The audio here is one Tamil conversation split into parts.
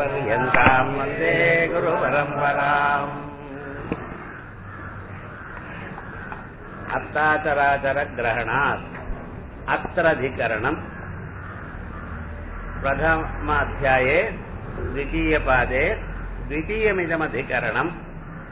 आचार्यपर्यन्ताम् वन्दे गुरुपरम्पराम् अत्ताचराचरग्रहणात् अत्राधिकरणम् प्रथमाध्याये द्वितीयपादे द्वितीयमिदमधिकरणम्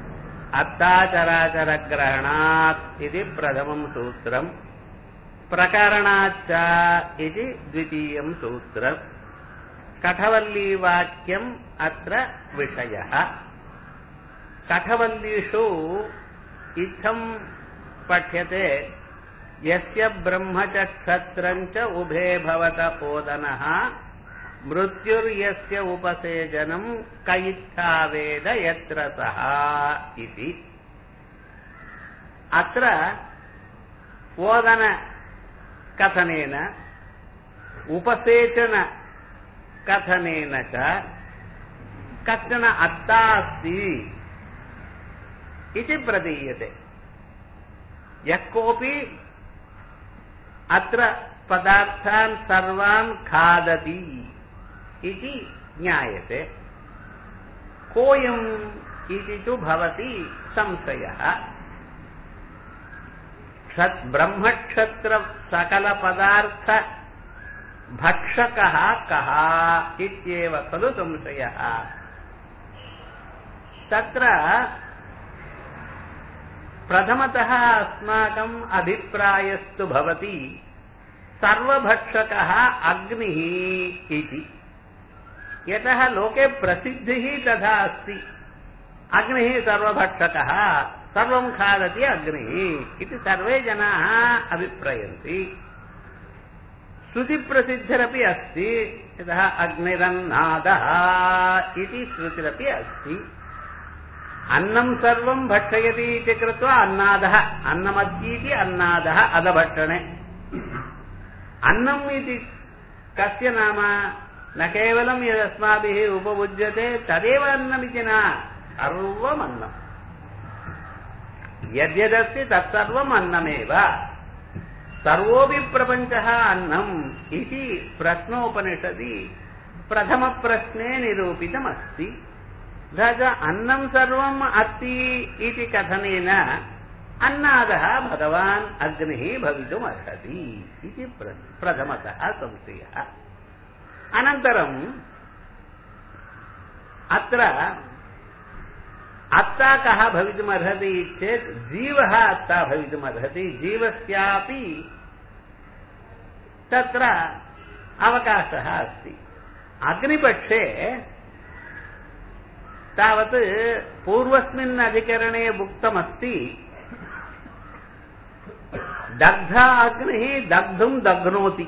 अत्ताचराचरग्रहणात् इति प्रथमम् सूत्रम् प्रकरणाच्च इति द्वितीयम् सूत्रम् कठवल्लीवाक्यम् अत्र विषयः कठवल्लीषु इत्थम् पठ्यते यस्य ब्रह्म च क्षत्रम् च उभे भवत ओदनः मृत्युर्यस्य उपसेजनम् क इच्छा वेद यत्र सः इति अत्र ओदनकथनेन उपसेचनकथनेन च कश्चन अत्ता अस्ति इति प्रतीयते यः कोऽपि अत्र पदार्थान् सर्वान् खादति इति ज्ञायते कोऽयम् इति तु भवति संशयः ब्रह्मक्षत्र सकलपदार्थ भक्षकः कः इत्येव खलु संशयः तत्र प्रथमतः अस्माकम् अभिप्रायस्तु भवति सर्वभक्षकः अग्निः इति यतः लोके प्रसिद्धिः तथा अस्ति अग्निः सर्वभक्षकः सर्वं खादति अग्निः इति सर्वे जनाः अभिप्रयन्ति श्रुतिप्रसिद्धिरपि अस्ति यतः अग्निरन्नादः इति श्रुतिरपि अस्ति अन्नं सर्वं भक्षयति इति कृत्वा अन्नादः अन्नमस्तीति अन्नादः अधभक्षणे अन्नम् इति कस्य नाम न केवलं यदस्माभिः उपभुज्यते तदेव अन्नमिति न सर्वम् अन्नम् यद्यदस्ति तत्सर्वम् अन्नमेव सर्वोऽपि प्रपञ्चः अन्नम् इति प्रश्नोपनिषदि प्रथमप्रश्ने निरूपितमस्ति तथा च अन्नं सर्वम् अस्ति इति कथनेन अन्नादः भगवान् अग्निः भवितुमर्हति इति प्रथमतः संशयः अनन्तरम् अत्र अत्ता कः भवितुमर्हति चेत् जीवः अत्ता भवितुमर्हति जीवस्यापि तत्र अवकाशः अस्ति अग्निपक्षे तावत् पूर्वस्मिन् अधिकरणे उक्तमस्ति दग्ध अग्निः दग्धुं दग्नोति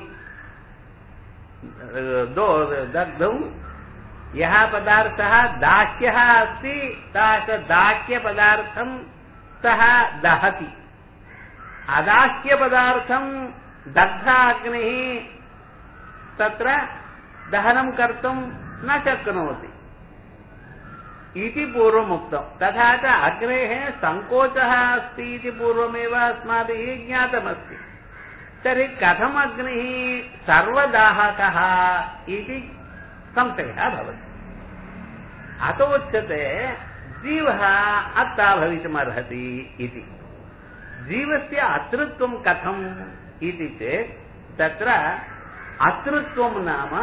दग्धुं यः पदार्थः दाह्यः अस्ति सः दाह्यपदार्थं सः दहति अदाह्यपदार्थं दग्ध अग्निः तत्र दहनं कर्तुं न शक्नोति इति पूर्वमुक्तम् तथा च अग्नेः सङ्कोचः अस्ति इति पूर्वमेव अस्माभिः ज्ञातमस्ति तर्हि कथम् अग्निः सर्वदाहकः इति संशयः भवति अतो उच्यते जीवः अत्ता भवितुमर्हति इति जीवस्य अतृत्वं कथम् इति चेत् तत्र अतृत्वं नाम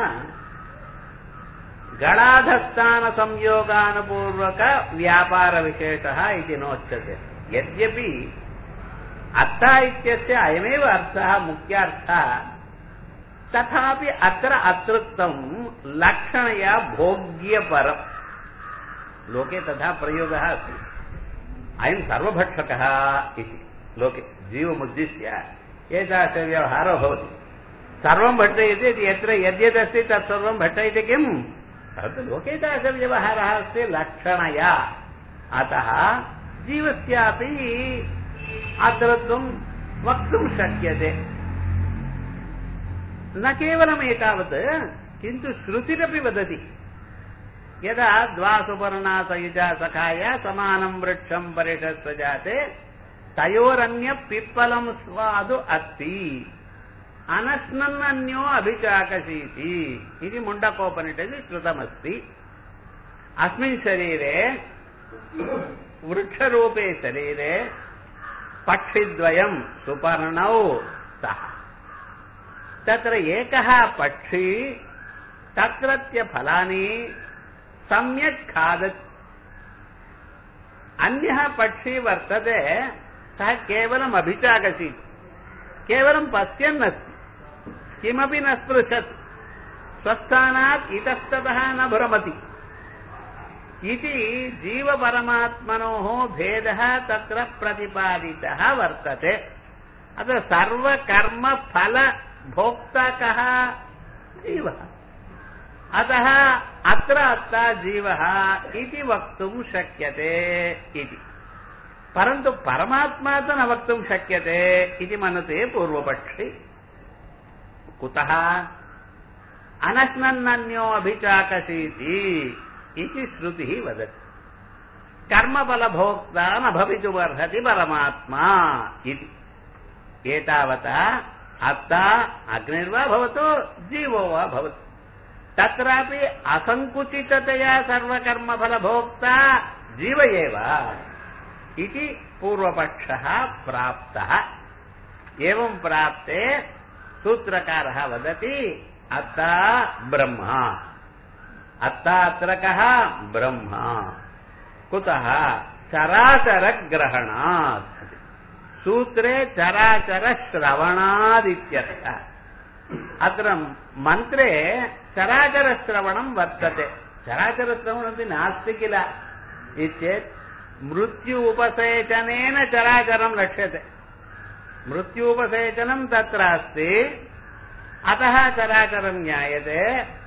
गणाधस्थानसंयोगानुपूर्वक व्यापारविशेषः इति नोच्यते यद्यपि अत्ता इत्यस्य अयमेव अर्थः मुख्यार्थः तथापि अत्र अतृक्तं लक्षणया भोग्यपरम् लोके तथा प्रयोगः अस्ति अयं सर्वभक्षकः इति लोके जीवमुद्दिश्य एतादृशव्यवहारो भवति सर्वं भक्षयति यत्र यद्यदस्ति तत्सर्वं भक्षयति किम् तत् लोके तादृशव्यवहारः अस्ति लक्षणया अतः जीवस्यापि अतृत्वं वक्तुं शक्यते न केवलम् एतावत् किन्तु श्रुतिरपि वदति यदा द्वा सुपर्णासयुजा सखाय समानं वृक्षं परिषत्व जाते तयोरन्य पिप्पलं स्वादु अस्ति अनश्नन्नन्यो अभिचाकसीति इति मुण्डकोपनिषदि श्रुतमस्ति अस्मिन् शरीरे वृक्षरूपे शरीरे पक्षिद्वयं सुपर्णौ स्तः तत्र एकः पक्षी तत्रत्य फलानि सम्यक् खादति अन्यः पक्षी वर्तते सः केवलम् अभिचाकसीत् केवलं पश्यन्नस्ति किमपि न स्पृशत् स्वस्थानात् इतस्ततः न भ्रमति इति जीवपरमात्मनोः भेदः तत्र प्रतिपादितः वर्तते अत्र सर्वकर्मफलभोक्ता कः जीवः अतः अत्र अत्ता जीवः इति वक्तुं शक्यते इति परन्तु परमात्मा तु न वक्तुं शक्यते इति मनुते पूर्वपक्षि कुतः अनश्नन्नन्यो अभिचाकसीति इति श्रुतिः वदति कर्मफलभोक्ता न भवितुमर्हति परमात्मा इति एतावता अत्ता अग्निर्वा भवतु जीवो वा भवतु तत्रापि असङ्कुचिततया सर्वकर्मफलभोक्ता जीव एव इति पूर्वपक्षः प्राप्तः एवं प्राप्ते सूत्रकारः वदति अत्ता ब्रह्म अत्ता अत्र कः ब्रह्म कुतः चराचरग्रहणात् सूत्रे चराचरश्रवणादित्यर्थः अत्र मन्त्रे चराचरश्रवणं वर्तते चराचरश्रवणमपि नास्ति किल इत्येत् मृत्यु उपसेचनेन चराचरं लक्ष्यते मृत्युपसेचनं तत्र अस्ति अतः चराचरं ज्ञायते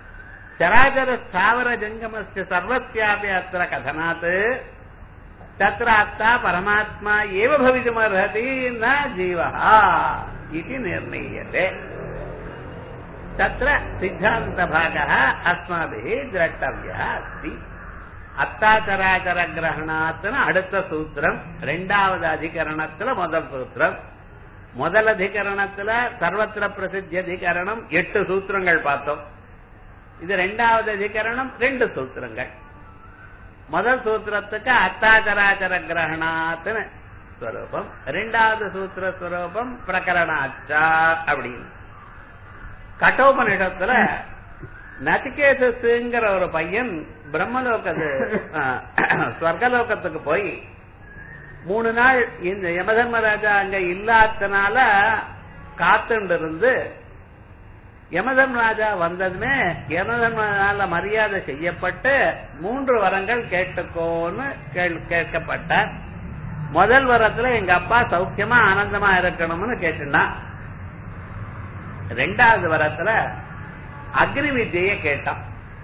चराचरस्थावरजङ्गमस्य सर्वस्यापि अत्र कथनात् तत्र अत्ता परमात्मा एव भवितुमर्हति न जीवः इति निर्णीयते तत्र सिद्धान्तभागः अस्माभिः द्रष्टव्यः अस्ति அத்தாச்சராச்சரகிரகணாத்துன்னு அடுத்த சூத்திரம் ரெண்டாவது அதிகரணத்துல முதல் சூத்திரம் முதல் அதிகரணத்துல சர்வத்திர பிரசித்தி அதிகரணம் எட்டு சூத்திரங்கள் பார்த்தோம் இது ரெண்டாவது அதிகரணம் ரெண்டு சூத்திரங்கள் முதல் சூத்திரத்துக்கு அத்தாச்சராச்சர கிரகணாத்துன்னு ஸ்வரூபம் ரெண்டாவது சூத்திர ஸ்வரூபம் பிரகரணாச்சா அப்படின்னு கட்டோபனிடத்துல நச்சிகேதஸ்ங்கிற ஒரு பையன் பிரம்மலோகத்து ஸ்வர்கலோகத்துக்கு போய் மூணு நாள் இந்த யமதர்மராஜா அங்க இல்லாதனால காத்துண்டு இருந்து யமதர்மராஜா வந்ததுமே யமதர்மராஜால மரியாதை செய்யப்பட்டு மூன்று வரங்கள் கேட்டுக்கோன்னு கேட்கப்பட்டார் முதல் வரத்துல எங்க அப்பா சௌக்கியமா ஆனந்தமா இருக்கணும்னு கேட்டுனான் ரெண்டாவது வரத்துல அக்னி வித்தியை கேட்டான்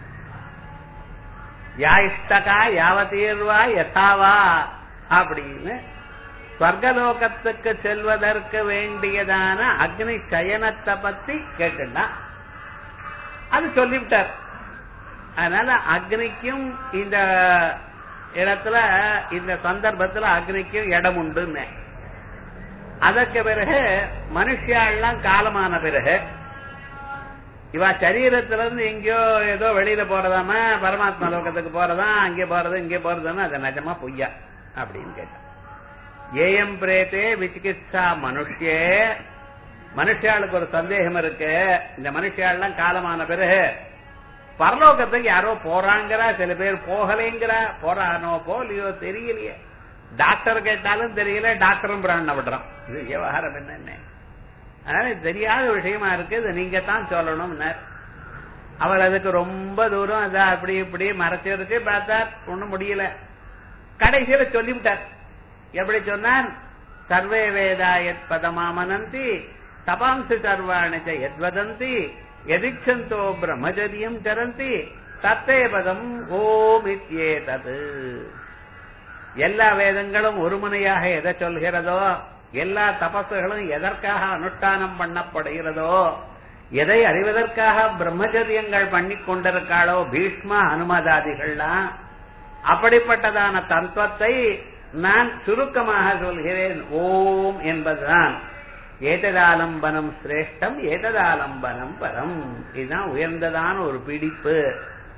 யா இஷ்டகா யாவதீர்வா யதாவா அப்படின்னு ஸ்வர்கலோகத்துக்கு செல்வதற்கு வேண்டியதான அக்னி சயனத்தை பத்தி கேட்டுட்டான் அது சொல்லிவிட்டார் அதனால அக்னிக்கும் இந்த இடத்துல இந்த சந்தர்ப்பத்துல அக்னிக்கும் இடம் உண்டுன்னு அதற்கு பிறகு மனுஷியாள்லாம் காலமான பிறகு இவ சரீரத்துல இருந்து எங்கேயோ ஏதோ வெளியில போறதாம பரமாத்மா லோகத்துக்கு போறதா அங்கே போறது இங்கே போறதுன்னு அது நிஜமா பொய்யா அப்படின்னு கேட்டான் ஏஎம் பிரேத்தே விசிகிச்சா மனுஷே மனுஷாளுக்கு ஒரு சந்தேகம் இருக்கு இந்த மனுஷாள்லாம் காலமான பிறகு பரலோகத்துக்கு யாரோ போறாங்கிறா சில பேர் போகலைங்கிறா போறானோ போலியோ தெரியலையே டாக்டர் கேட்டாலும் தெரியல டாக்டரும் பிராண விடுறான் இது விவகாரம் என்னன்னு அதனால தெரியாத விஷயமா இருக்கு இது நீங்க தான் சொல்லணும்னு அவர் அதுக்கு ரொம்ப தூரம் அத அப்படி இப்படி மறைச்சு வச்சு பார்த்தார் ஒண்ணும் முடியல கடைசியில சொல்லிவிட்டார் எப்படி சொன்னார் சர்வே வேதா எத் பதமாமனந்தி தபாம்சு சர்வாணிச்ச எத்வதந்தி எதிச்சந்தோ பிரம்மச்சரியம் சரந்தி தத்தே பதம் ஓம் இத்யே தது எல்லா வேதங்களும் ஒருமுனையாக எதை சொல்கிறதோ எல்லா தபசுகளும் எதற்காக அனுஷ்டானம் பண்ணப்படுகிறதோ எதை அறிவதற்காக பிரம்மச்சரியங்கள் பண்ணி கொண்டிருக்காளோ பீஷ்மா அனுமதாதிகள்லாம் அப்படிப்பட்டதான தத்துவத்தை நான் சுருக்கமாக சொல்கிறேன் ஓம் என்பதுதான் ஏததாலம்பனம் சிரேஷ்டம் ஏததாலம்பனம் பரம் இதுதான் உயர்ந்ததான ஒரு பிடிப்பு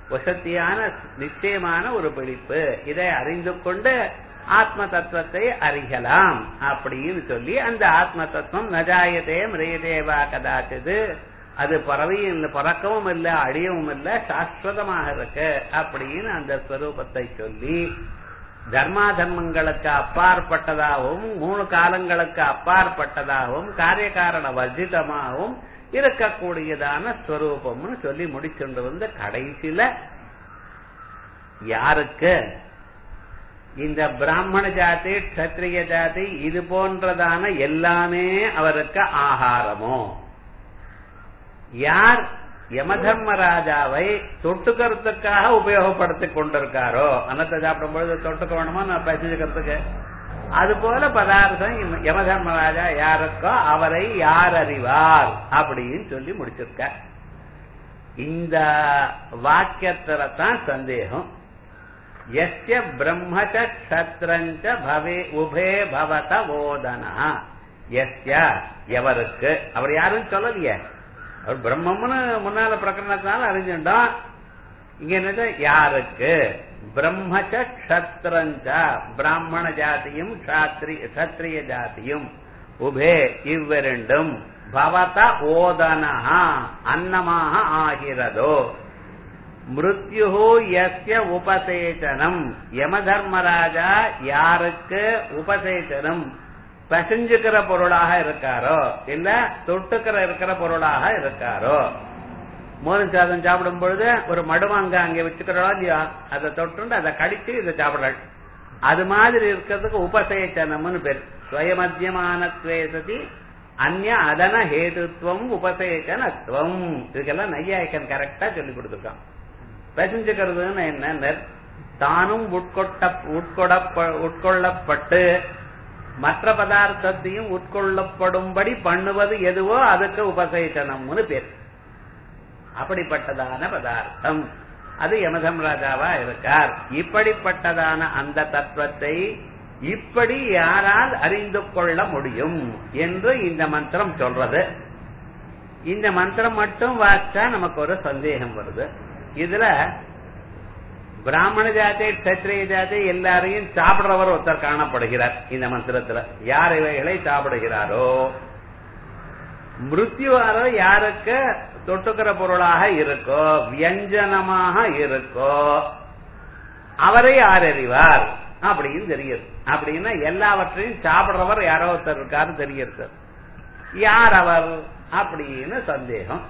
வசத்தியான நிச்சயமான ஒரு பிடிப்பு இதை அறிந்து கொண்டு ஆத்ம தத்துவத்தை அறியலாம் அப்படின்னு சொல்லி அந்த ஆத்ம தத்துவம் நஜாயதே மிரயதேவா கதாச்சது அது பறவையும் பறக்கவும் இல்லை அழியவும் இல்லை சாஸ்வதமாக இருக்கு அப்படின்னு அந்த ஸ்வரூபத்தை சொல்லி தர்மா தர்மங்களுக்கு அப்பாற்பட்டதாகவும் மூணு காலங்களுக்கு அப்பாற்பட்டதாகவும் காரியகாரண வர்ஜிதமாகவும் இருக்கக்கூடியதான ஸ்வரூபம்னு சொல்லி முடிச்சுண்டு வந்து கடைசியில யாருக்கு இந்த பிராமண ஜாதி கத்திரிய ஜாதி இது போன்றதான எல்லாமே அவருக்கு ஆகாரமோ யார் யமதர்மராஜாவை தொட்டுக்கிறதுக்காக உபயோகப்படுத்திக் கொண்டிருக்காரோ அன்னத்தை சாப்பிடும் பொழுது தொட்டுக்க வேணுமா நான் பசிச்சுக்கிறதுக்கு அது போல பதார்த்தம் யமதர்மராஜா யாருக்கோ அவரை யார் அறிவார் அப்படின்னு சொல்லி முடிச்சிருக்க இந்த வாக்கியத்துல தான் சந்தேகம் எஸ்ய பிரம்மச்ச கஷத்திரஞ்ச பவே உபே பவத ஓதனா எஸ்ய எவருக்கு அவர் யாரும் சொல்லலையே அவர் பிரம்மம்னு முன்னால பிரகரணத்தினால அறிஞ்சுட்டோம் இங்க என்னது யாருக்கு பிரம்மச்ச கஷத்திரஞ்ச பிராமண ஜாதியும் கத்திரிய ஜாதியும் உபே இவ்விரண்டும் பவத ஓதனஹா அன்னமாக ஆகிறதோ மிருத்யு எஸ்ய உபசேச்சனம் யமதர்மராஜா யாருக்கு உபசேச்சனம் பசஞ்சுக்கிற பொருளாக இருக்காரோ இல்ல தொட்டுக்கிற இருக்கிற பொருளாக இருக்காரோ மோதன் சாதம் சாப்பிடும் பொழுது ஒரு மடுவாங்க அங்க வச்சுக்கிறோம் இல்லையா அதை தொட்டுண்டு அதை கடிச்சு இதை சாப்பிடுறாள் அது மாதிரி இருக்கிறதுக்கு உபசேச்சனம்னு பேர் ஸ்வயமத்தியமானத்வே சதி அந்நிய அதன ஹேதுத்துவம் உபசேச்சனத்துவம் இதுக்கெல்லாம் நையாயக்கன் கரெக்டா சொல்லி கொடுத்துருக்கான் பசிஞ்சுக்கிறதுன்னு என்ன தானும் உட்கொட்ட உட்கொட உட்கொள்ளப்பட்டு மற்ற பதார்த்தத்தையும் உட்கொள்ளப்படும்படி பண்ணுவது எதுவோ அதுக்கு உபசேச்சனம்னு பேர் அப்படிப்பட்டதான பதார்த்தம் அது யமதம் ராஜாவா இருக்கார் இப்படிப்பட்டதான அந்த தத்துவத்தை இப்படி யாரால் அறிந்து கொள்ள முடியும் என்று இந்த மந்திரம் சொல்றது இந்த மந்திரம் மட்டும் வாச்சா நமக்கு ஒரு சந்தேகம் வருது இதுல பிராமண ஜாதி கத்திரிய ஜாதி எல்லாரையும் சாப்பிடுறவர் ஒருத்தர் காணப்படுகிறார் இந்த மந்திரத்துல யார் இவைகளை சாப்பிடுகிறாரோ மிருத்யுவாரோ யாருக்கு தொட்டுக்கிற பொருளாக இருக்கோ வியஞ்சனமாக இருக்கோ அவரை யார் அறிவார் அப்படின்னு தெரியுது அப்படின்னா எல்லாவற்றையும் சாப்பிடுறவர் யாரோ ஒருத்தர் இருக்காரு தெரியுது யார் அவர் அப்படின்னு சந்தேகம்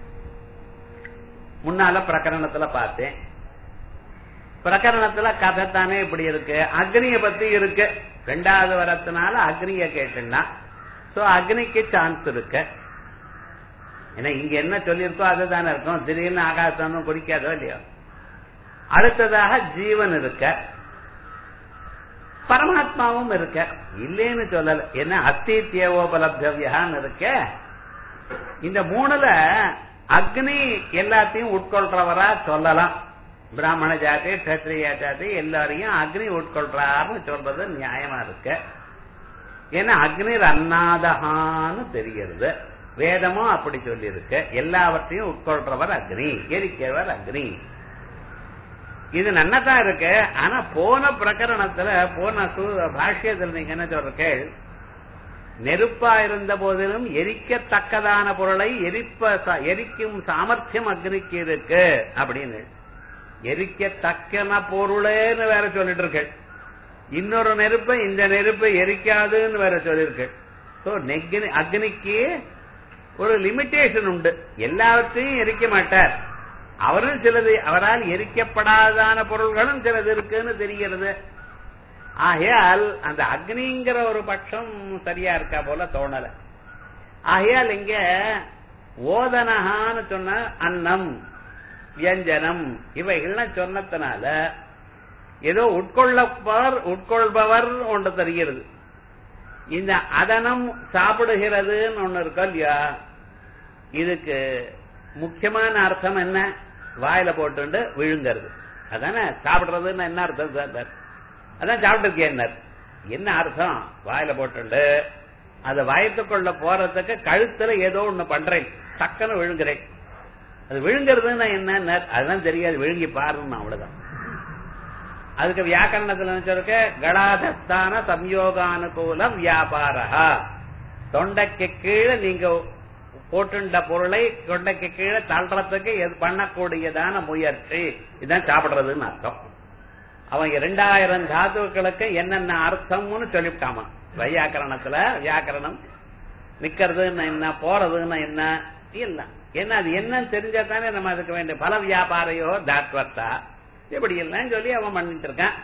முன்னால பிரகரணத்துல பார்த்தேன் பிரகரணத்துல கதை தானே இப்படி இருக்கு அக்னிய பத்தி இருக்கு ரெண்டாவது வரத்தினால அக்னிய கேட்டுன்னா சோ அக்னிக்கு சான்ஸ் இருக்கு ஏன்னா இங்க என்ன சொல்லியிருக்கோ அதுதானே இருக்கும் திடீர்னு ஆகாசம் குடிக்காதோ இல்லையோ அடுத்ததாக ஜீவன் இருக்க பரமாத்மாவும் இருக்க இல்லேன்னு சொல்லல என்ன அஸ்தித்யோபலப்தவியான்னு இருக்க இந்த மூணுல அக்னி எல்லாத்தையும் உட்கொள்றவரா சொல்லலாம் பிராமண ஜாதி கத்திரிய ஜாதி எல்லாரையும் அக்னி உட்கொள்றாருன்னு சொல்றது நியாயமா இருக்கு ஏன்னா அக்னிர் அன்னாதகான்னு தெரிகிறது வேதமும் அப்படி சொல்லி இருக்கு எல்லாவற்றையும் உட்கொள்றவர் அக்னி எரிக்கிறவர் அக்னி இது நன்னதான் இருக்கு ஆனா போன பிரகரணத்துல போன பாஷ்யத்தில் நீங்க என்ன சொல்ற நெருப்பா இருந்த போதிலும் எரிக்கத்தக்கதான பொருளை எரிப்ப எரிக்கும் சாமர்த்தியம் அக்னிக்கு இருக்கு அப்படின்னு எரிக்கத்தக்கன பொருளேன்னு வேற சொல்லிட்டு இருக்கு இன்னொரு நெருப்பை இந்த நெருப்பை எரிக்காதுன்னு வேற சொல்லியிருக்கு சோ நெக்னி அக்னிக்கு ஒரு லிமிட்டேஷன் உண்டு எல்லாவற்றையும் எரிக்க மாட்டார் அவரும் சிலது அவரால் எரிக்கப்படாதான பொருள்களும் சிலது இருக்குன்னு தெரிகிறது ஆகையால் அந்த அக்னிங்கிற ஒரு பட்சம் சரியா இருக்கா போல தோணல ஆகையால் இங்க ஓதனகான்னு சொன்ன அன்னம் வியஞ்சனம் இவைகள்லாம் சொன்னதுனால ஏதோ உட்கொள்ளப்பவர் உட்கொள்பவர் ஒன்று தெரிகிறது இந்த அதனம் சாப்பிடுகிறதுன்னு ஒண்ணு இருக்கா இல்லையா இதுக்கு முக்கியமான அர்த்தம் என்ன வாயில போட்டு விழுங்கிறது அதானே சாப்பிடுறதுன்னு என்ன அர்த்தம் சார் அதான் சாப்பிட்டுருக்கேன் என்ன அர்த்தம் வாயில போட்டு அதை வயத்துக்குள்ள போறதுக்கு கழுத்துல ஏதோ ஒண்ணு பண்றேன் டக்குன்னு விழுங்குறேன் அது விழுங்குறதுன்னா என்ன அதுதான் தெரியாது விழுங்கி பாருன்னு அவ்வளவுதான் அதுக்கு வியாக்கரணத்துல சொல்லிருக்க கடாதஸ்தான சம்யோகானுகூல வியாபாரா தொண்டைக்கு கீழே நீங்க போட்டுண்ட பொருளை தொண்டைக்கு கீழே தள்ளுறதுக்கு எது பண்ணக்கூடியதான முயற்சி இதுதான் சாப்பிடுறதுன்னு அர்த்தம் அவன் இரண்டாயிரம் தாத்துக்களுக்கு என்னென்ன அர்த்தம்னு சொல்லிவிட்டாமா வையாக்கரணத்துல வியாக்கரணம் நிக்கிறதுன்னு என்ன போறதுன்னு என்ன இல்ல என்ன அது என்னன்னு தெரிஞ்சா தானே நம்ம அதுக்கு வேண்டிய பல வியாபாரையோ தாத்வர்த்தா இப்படி எல்லாம் சொல்லி அவன் பண்ணிட்டு இருக்கான்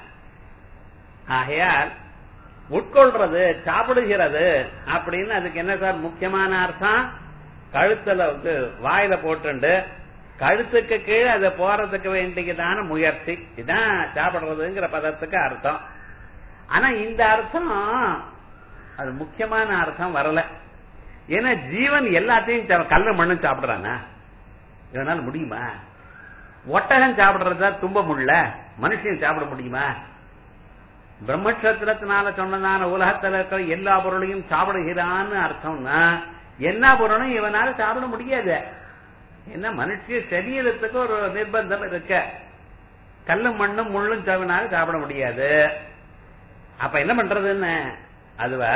ஆகையால் உட்கொள்றது சாப்பிடுகிறது அப்படின்னு அதுக்கு என்ன சார் முக்கியமான அர்த்தம் கழுத்துல வந்து வாயில போட்டுண்டு கழுத்துக்கு கீழே அதை போறதுக்கு வேண்டியதான முயற்சி இதுதான் சாப்பிடுறதுங்கிற பதத்துக்கு அர்த்தம் ஆனா இந்த அர்த்தம் அது முக்கியமான அர்த்தம் வரல ஏன்னா ஜீவன் எல்லாத்தையும் கல்ல மண்ணும் சாப்பிடுறானா இதனால முடியுமா ஒட்டகம் சாப்பிடுறதா தும்ப முடியல மனுஷன் சாப்பிட முடியுமா பிரம்மக்ஷத்திரத்தினால சொன்னதான உலகத்துல இருக்கிற எல்லா பொருளையும் சாப்பிடுகிறான்னு அர்த்தம்னா எல்லா பொருளும் இவனால சாப்பிட முடியாது என்ன மனுஷ சரீரத்துக்கு ஒரு நிர்பந்தம் இருக்க கல்லும் மண்ணும் முள்ளும் சவனால சாப்பிட முடியாது அப்ப என்ன பண்றதுன்னு அதுவா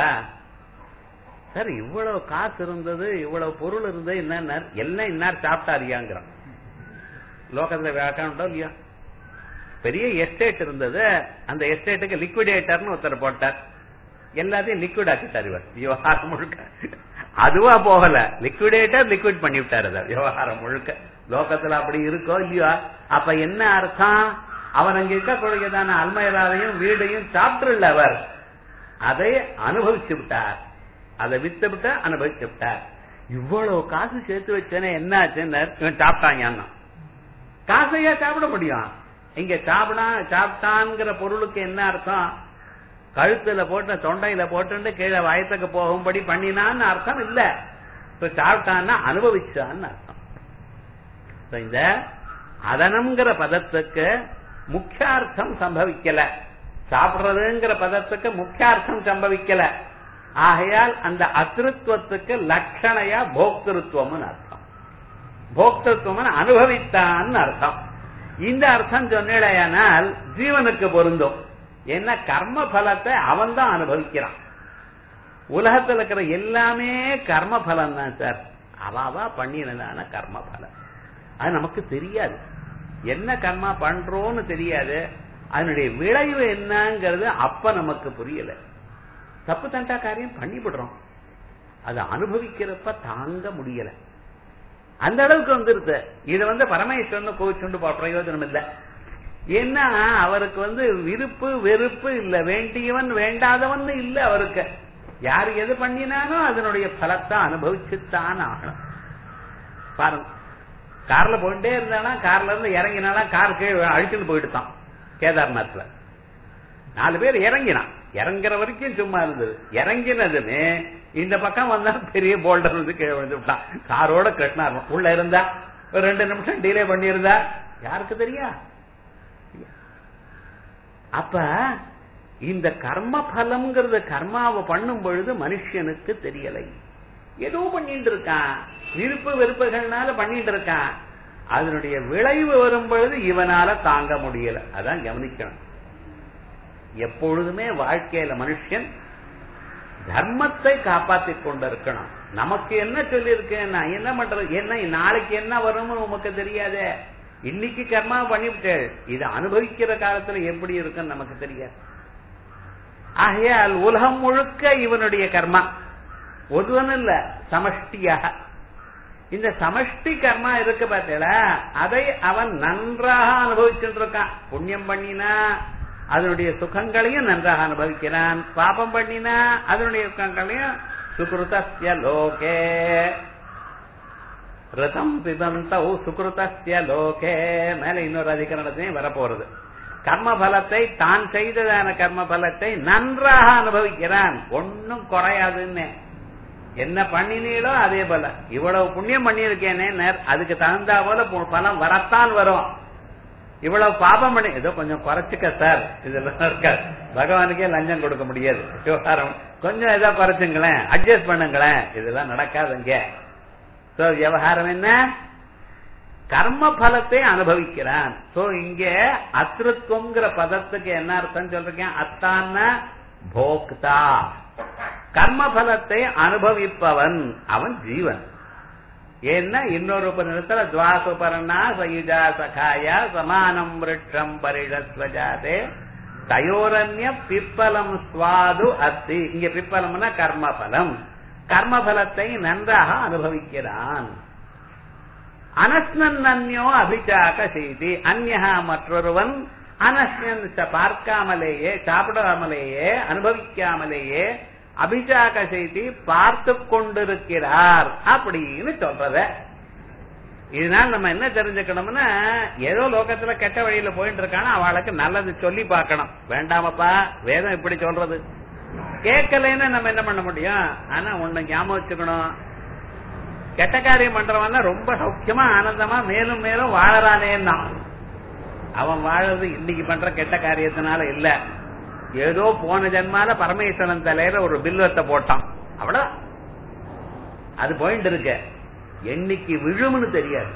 சார் இவ்வளவு காசு இருந்தது இவ்வளவு பொருள் இருந்தது என்ன எல்லாம் இன்னார் சாப்பிட்டாரியாங்கிறான் லோகத்துல வியாக்கண்டோ இல்லையா பெரிய எஸ்டேட் இருந்தது அந்த எஸ்டேட்டுக்கு லிக்விடேட்டர்னு ஒருத்தர் போட்டார் எல்லாத்தையும் லிக்விட் ஆக்கிட்டார் இவர் விவகாரம் முழுக்க அதுவா போகல லிக்விடேட்டர் லிக்விட் பண்ணி விட்டாரு அதை விவகாரம் முழுக்க லோகத்துல அப்படி இருக்கோ இல்லையோ அப்ப என்ன அர்த்தம் அவர் அங்க இருக்கக்கூடியதான அல்மையராவையும் வீடையும் சாப்பிட்டுள்ள அவர் அதை அனுபவிச்சு விட்டார் அதை வித்து விட்டு அனுபவிச்சு விட்டார் இவ்வளவு காசு சேர்த்து வச்சேனே என்ன ஆச்சுன்னு இவன் சாப்பிட்டாங்க காசையா சாப்பிட முடியும் இங்க சாப்பிடா சாப்பிட்டான்ங்கிற பொருளுக்கு என்ன அர்த்தம் கழுத்துல போட்டு தொண்டையில போட்டு கீழே வயத்துக்கு போகும்படி பண்ணினான்னு அர்த்தம் இல்ல இப்ப சாப்பிட்டான்னா அனுபவிச்சான்னு அர்த்தம் இந்த அதனம்ங்கிற பதத்துக்கு முக்கியார்த்தம் சம்பவிக்கல சாப்பிடுறதுங்கிற பதத்துக்கு முக்கியார்த்தம் சம்பவிக்கல ஆகையால் அந்த அத்திருத்துவத்துக்கு லட்சணையா போக்திருத்துவம்னு அர்த்தம் போக்திருத்துவம் அனுபவித்தான்னு அர்த்தம் இந்த அர்த்தம் சொன்னேடையானால் ஜீவனுக்கு பொருந்தும் என்ன கர்ம பலத்தை அவன் தான் அனுபவிக்கிறான் உலகத்தில் இருக்கிற எல்லாமே கர்ம பலம் தான் சார் அவாவா பண்ணினதான கர்ம பலம் அது நமக்கு தெரியாது என்ன கர்மா பண்றோம்னு தெரியாது அதனுடைய விளைவு என்னங்கிறது அப்ப நமக்கு புரியல தப்பு தண்டா காரியம் பண்ணிவிடுறோம் அதை அனுபவிக்கிறப்ப தாங்க முடியல அந்த அளவுக்கு வந்துருது இது வந்து பரமேஸ்வரன் கோவிச்சுண்டு பிரயோஜனம் இல்லை ஏன்னா அவருக்கு வந்து விருப்பு வெறுப்பு இல்ல வேண்டியவன் வேண்டாதவன் இல்ல அவருக்கு யார் எது பண்ணினாலும் அதனுடைய பலத்தை அனுபவிச்சுத்தான் ஆகணும் பாருங்க கார்ல போயிட்டே இருந்தானா கார்ல இருந்து இறங்கினானா கார் கீழே அழிச்சுட்டு போயிட்டுதான் கேதார்நாத்ல நாலு பேர் இறங்கினான் இறங்குற வரைக்கும் சும்மா இருந்தது இறங்கினதுமே இந்த பக்கம் வந்தா பெரிய போல்டர் வந்து கீழே விழுந்து விட்டான் காரோட கிருஷ்ணா உள்ள இருந்தா ஒரு ரெண்டு நிமிஷம் டிலே பண்ணியிருந்தா யாருக்கு தெரியா அப்ப இந்த கர்ம பலம்ங்கிறது கர்மாவை பண்ணும் பொழுது மனுஷனுக்கு தெரியலை ஏதோ பண்ணிட்டு இருக்கான் விருப்பு வெறுப்புகள்னால பண்ணிட்டு இருக்கான் அதனுடைய விளைவு வரும் பொழுது இவனால தாங்க முடியல அதான் கவனிக்கணும் எப்பொழுதுமே வாழ்க்கையில மனுஷன் தர்மத்தை காப்பாற்றிக் கொண்டிருக்கணும் நமக்கு என்ன சொல்லியிருக்கேன் நான் என்ன பண்றது என்ன நாளைக்கு என்ன வரும்னு உமக்கு தெரியாதே இன்னைக்கு கர்மா பண்ணிவிட்டு இதை அனுபவிக்கிற காலத்துல எப்படி இருக்குன்னு நமக்கு தெரியாது ஆகையால் உலகம் முழுக்க இவனுடைய கர்மா ஒருவன் இல்ல சமஷ்டியாக இந்த சமஷ்டி கர்மா இருக்கு பார்த்தீங்களா அதை அவன் நன்றாக அனுபவிச்சுட்டு இருக்கான் புண்ணியம் பண்ணினா அதனுடைய சுகங்களையும் நன்றாக அனுபவிக்கிறான் பாபம் பண்ணினா அதனுடைய சுகங்களையும் சுகிருதஸ்ய லோகே ரதம் பிபந்தௌ சுகிருதஸ்ய லோகே மேல இன்னொரு அதிகரணத்தையும் வரப்போறது கர்ம பலத்தை தான் செய்ததான கர்ம பலத்தை நன்றாக அனுபவிக்கிறான் ஒன்னும் குறையாதுன்னு என்ன பண்ணினீங்களோ அதே போல இவ்வளவு புண்ணியம் பண்ணியிருக்கேனே அதுக்கு தகுந்தா போல பலம் வரத்தான் வரும் இவ்வளவு பாபம் பண்ணி ஏதோ கொஞ்சம் குறைச்சுக்க சார் இதெல்லாம் இருக்காது பகவானுக்கே லஞ்சம் கொடுக்க முடியாது விவகாரம் கொஞ்சம் ஏதோ குறைச்சுங்களேன் அட்ஜஸ்ட் பண்ணுங்களேன் இதெல்லாம் நடக்காதுங்க சோ விவகாரம் என்ன கர்ம பலத்தை அனுபவிக்கிறான் சோ இங்க அத்திருத்துவங்கிற பதத்துக்கு என்ன அர்த்தம் சொல்றேன் அத்தான போக்தா கர்ம பலத்தை அனுபவிப்பவன் அவன் ஜீவன் ஏன்னா இன்னொரு உபநிடத்துல துவாசுபரணா சயுஜா சகாயா சமானம் விருட்சம் பரிடஸ்வஜாதே தயோரண்ய பிப்பலம் சுவாது அத்தி இங்க பிப்பலம்னா கர்மபலம் கர்மபலத்தை நன்றாக அனுபவிக்கிறான் அனஸ்னன்யோ அபிச்சாக செய்தி அந்நகா மற்றொருவன் அனஸ்னன் பார்க்காமலேயே சாப்பிடாமலேயே அனுபவிக்காமலேயே அபிஜாக செய்தி பார்த்து கொண்டிருக்கிறார் அப்படின்னு சொல்றத இதனால நம்ம என்ன தெரிஞ்சுக்கணும்னா ஏதோ லோகத்துல கெட்ட வழியில போயிட்டு இருக்கானா அவளுக்கு நல்லது சொல்லி பார்க்கணும் வேண்டாமப்பா வேதம் இப்படி சொல்றது கேட்கலன்னு நம்ம என்ன பண்ண முடியும் ஆனா ஒண்ணு ஞாபகம் வச்சுக்கணும் கெட்ட காரியம் பண்றவன் ரொம்ப சௌக்கியமா ஆனந்தமா மேலும் மேலும் வாழறானேன்னா அவன் வாழறது இன்னைக்கு பண்ற கெட்ட காரியத்தினால இல்ல ஏதோ போன ஜென்மால பரமேஸ்வரன் தலையில ஒரு பில்வத்தை போட்டான் அவ்வளவுதான் அது போயிட்டு இருக்க என்னைக்கு விழும்னு தெரியாது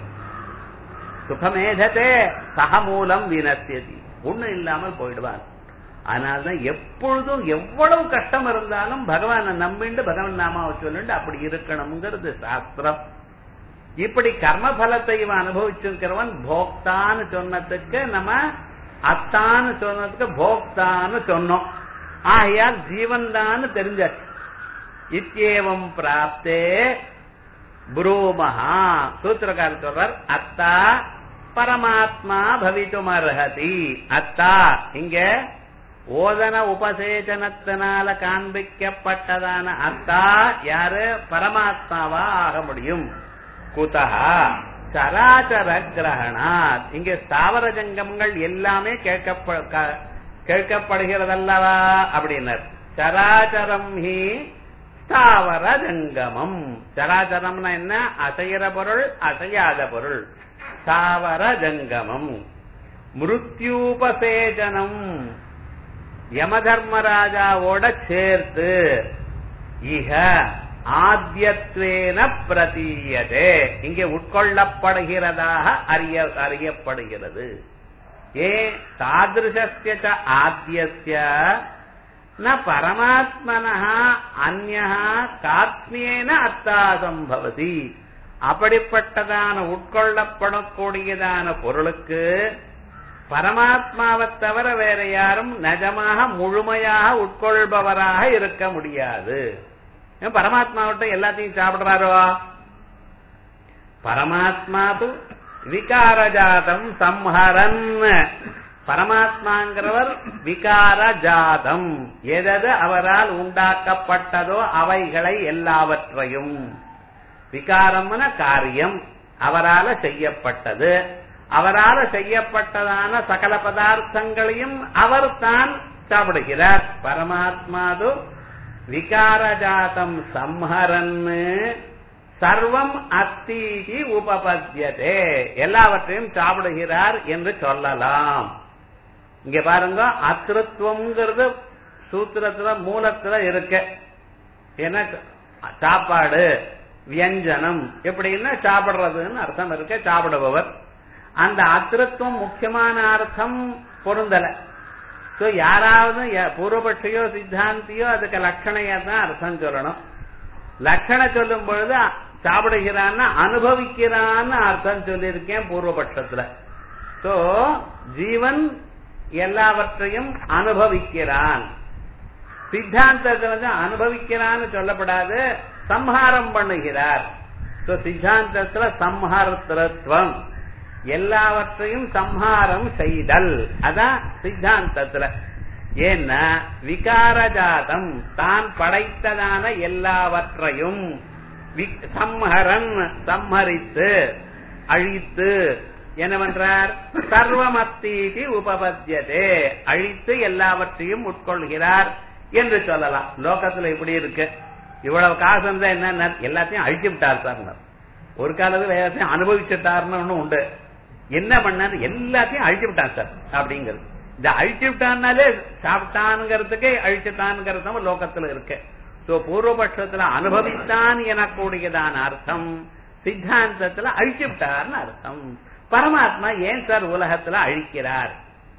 சுகமேதத்தே சகமூலம் வினத்தியதி ஒண்ணு இல்லாமல் போயிடுவான் அதனால்தான் எப்பொழுதும் எவ்வளவு கஷ்டம் இருந்தாலும் பகவானை நம்பிண்டு பகவான் நாமாவை சொல்லிண்டு அப்படி இருக்கணுங்கிறது சாஸ்திரம் இப்படி கர்ம பலத்தை இவன் அனுபவிச்சிருக்கிறவன் போக்தான்னு சொன்னதுக்கு நம்ம அத்தான்னு சொன்னதுக்கு போக்தான்னு சொன்னோம் ஆகையால் ஜீவன் தான் தெரிஞ்சாச்சு இத்தியேவம் பிராப்தே புரூமஹா சூத்திரக்காரர் சொல்றார் அத்தா பரமாத்மா பவித்தும் அர்ஹதி அத்தா இங்க ஓதன உபசேச்சனத்தினால காண்பிக்கப்பட்டதான அத்தா யாரு பரமாத்மாவா ஆக முடியும் குதஹா சராச்சர கிரகணாத் இங்க ஸ்தாவர ஜங்கமங்கள் எல்லாமே கேட்கப்ப கேட்கப்படுகிறதல்லவா அப்படின்னர் சராச்சரம் ஹி ஸ்தாவர ஜங்கமம் சராச்சரம்னா என்ன அசைகிற பொருள் அசையாத பொருள் ஸ்தாவர ஜங்கமம் மிருத்யூபசேஜனம் யமதர்மராஜாவோட சேர்த்து இக ஆத்தியத்வேன பிரதீயதே இங்கே உட்கொள்ளப்படுகிறதாக அறிய அறியப்படுகிறது ஏ தாதிருஷஸ்ய ச ஆத்தியஸ்ய ந பரமாத்மனः அந்யः காத்மியேன அத்தா சம்பவதி அப்படிப்பட்டதான உட்கொள்ளப்படக்கூடியதான பொருளுக்கு பரமாத்மாவை தவிர வேற யாரும் நிஜமாக முழுமையாக உட்கொள்பவராக இருக்க முடியாது ஏன் பரமாத்மாவிட்ட எல்லாத்தையும் சாப்பிடுறாரோ பரமாத்மா து விகாரஜாதம் சம்ஹரன் பரமாத்மாங்கிறவர் விகார ஜாதம் எதது அவரால் உண்டாக்கப்பட்டதோ அவைகளை எல்லாவற்றையும் விகாரம்ன காரியம் அவரால செய்யப்பட்டது அவரால செய்யப்பட்டதான சகல பதார்த்தங்களையும் அவர் தான் சாப்பிடுகிறார் பரமாத்மாது விகாரஜாதம் சம்ஹரன்னு சர்வம் அத்தீதி உபபத்தியதே எல்லாவற்றையும் சாப்பிடுகிறார் என்று சொல்லலாம் இங்க பாருங்க அத்திருத்துவம்ங்கிறது சூத்திரத்துல மூலத்துல இருக்கு ஏன்னா சாப்பாடு வியஞ்சனம் எப்படின்னா சாப்பிடுறதுன்னு அர்த்தம் இருக்கு சாப்பிடுபவர் அந்த அத்திருத்துவம் முக்கியமான அர்த்தம் பொருந்தல சோ யாராவது பூர்வபட்சியோ சித்தாந்தியோ அதுக்கு லட்சணையா தான் அர்த்தம் சொல்லணும் லட்சண சொல்லும் பொழுது சாப்பிடுகிறான்னு அனுபவிக்கிறான்னு அர்த்தம் சொல்லியிருக்கேன் பூர்வபட்சத்துல சோ ஜீவன் எல்லாவற்றையும் அனுபவிக்கிறான் சித்தாந்தத்துல வந்து அனுபவிக்கிறான்னு சொல்லப்படாது சம்ஹாரம் பண்ணுகிறார் சோ சித்தாந்தத்துல சம்ஹாரத்துவம் எல்லாவற்றையும் சம்ஹாரம் செய்தல் அதான் சித்தாந்தத்துல ஏன்னா விகாரஜாதம் தான் படைத்ததான எல்லாவற்றையும் சம்ஹரன் சம்ஹரித்து அழித்து என்னவென்றார் சர்வமத்தீதி உபபத்தியதே அழித்து எல்லாவற்றையும் உட்கொள்கிறார் என்று சொல்லலாம் லோகத்துல இப்படி இருக்கு இவ்வளவு காசு இருந்தா என்ன எல்லாத்தையும் அழிச்சு விட்டார் சார் ஒரு காலத்துல எல்லாத்தையும் அனுபவிச்சுட்டாருன்னு உண்டு என்ன பண்ணாரு எல்லாத்தையும் அழிச்சு விட்டான் சார் அப்படிங்கிறது இந்த அழிச்சு விட்டான்னாலே சாப்பிட்டான்ங்கிறதுக்கே அழிச்சுட்டான்ங்கிறது லோகத்துல இருக்கு சோ பூர்வபட்சத்துல அனுபவித்தான் எனக்கூடியதான அர்த்தம் சித்தாந்தத்துல அழிச்சு விட்டார்னு அர்த்தம் பரமாத்மா ஏன் சார் உலகத்துல அழிக்கிறார்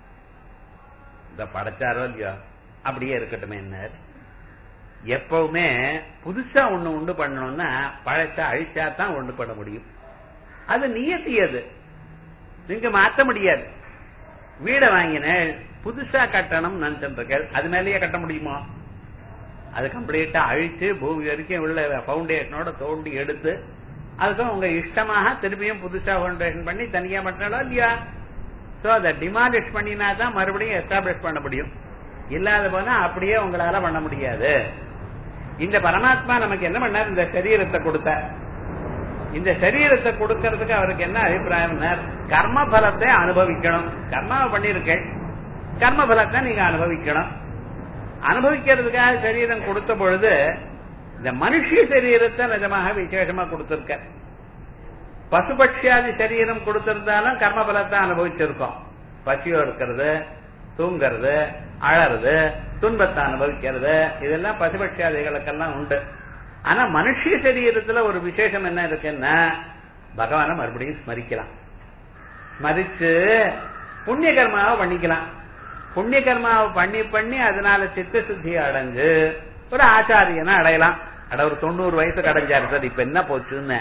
இந்த படைச்சாரோ இல்லையோ அப்படியே இருக்கட்டும் என்ன எப்பவுமே புதுசா ஒண்ணு உண்டு பண்ணணும்னா பழைச்சா அழிச்சா தான் ஒண்ணு பண்ண முடியும் அது நியத்தி அது நீங்க மாத்த முடியாது வீடை வாங்கினேன் புதுசா கட்டணும் நினைச்சிருக்கேன் அது மேலேயே கட்ட முடியுமா அது கம்ப்ளீட்டா அழிச்சு பூமி வரைக்கும் உள்ள பவுண்டேஷனோட தோண்டி எடுத்து அதுக்கும் உங்க இஷ்டமாக திருப்பியும் புதுசா பவுண்டேஷன் பண்ணி தனியா பண்ணலாம் இல்லையா சோ அதை டிமாலிஷ் பண்ணினா தான் மறுபடியும் எஸ்டாப்ளிஷ் பண்ண முடியும் இல்லாத போனா அப்படியே உங்களால பண்ண முடியாது இந்த பரமாத்மா நமக்கு என்ன பண்ணார் இந்த சரீரத்தை கொடுத்தார் இந்த சரீரத்தை கொடுக்கறதுக்கு அவருக்கு என்ன அபிப்பிராயம் கர்ம பலத்தை அனுபவிக்கணும் கர்மாவை பண்ணிருக்கேன் கர்ம பலத்தை நீங்க அனுபவிக்கணும் அனுபவிக்கிறதுக்காக சரீரம் கொடுத்த பொழுது இந்த மனுஷ சரீரத்தை நிஜமாக விசேஷமா கொடுத்திருக்க பசுபட்சியாதி சரீரம் கொடுத்திருந்தாலும் கர்ம பலத்தை அனுபவிச்சிருக்கோம் பசியோ இருக்கிறது தூங்கிறது அழறது துன்பத்தை அனுபவிக்கிறது இதெல்லாம் பசுபட்சியாதிகளுக்கெல்லாம் உண்டு ஆனா மனுஷ சரீரத்துல ஒரு விசேஷம் என்ன இருக்குன்னா பகவான மறுபடியும் ஸ்மரிக்கலாம் ஸ்மரிச்சு புண்ணிய கர்மாவை பண்ணிக்கலாம் புண்ணிய கர்மாவை பண்ணி பண்ணி அதனால சித்த சுத்தி அடைஞ்சு ஒரு ஆச்சாரியனை அடையலாம் அட ஒரு தொண்ணூறு வயசுக்கு அடைஞ்சாரு சார் இப்ப என்ன போச்சுன்னு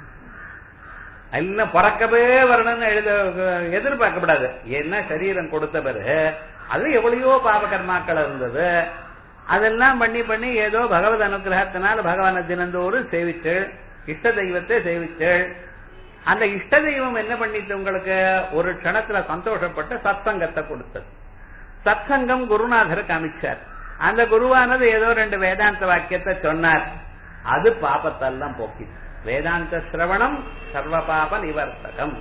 எல்லாம் பிறக்கவே வரணும்னு எழுத எதிர்பார்க்கப்படாது என்ன சரீரம் கொடுத்த பிறகு அது எவ்வளையோ பாப கர்மாக்கள் இருந்தது அதெல்லாம் பண்ணி பண்ணி ஏதோ பகவத் அனுகிரகத்தினால் பகவான தினந்தோறும் சேவிச்சள் இஷ்ட தெய்வத்தை சேவிச்சள் அந்த இஷ்ட தெய்வம் என்ன பண்ணிட்டு உங்களுக்கு ஒரு க்ஷணத்துல சந்தோஷப்பட்டு சத்சங்கத்தை கொடுத்தது சத்சங்கம் குருநாதர் காமிச்சார் அந்த குருவானது ஏதோ ரெண்டு வேதாந்த வாக்கியத்தை சொன்னார் அது பாபத்தெல்லாம் போக்கி வேதாந்த சிரவணம் சர்வ பாப நிவர்த்தகம்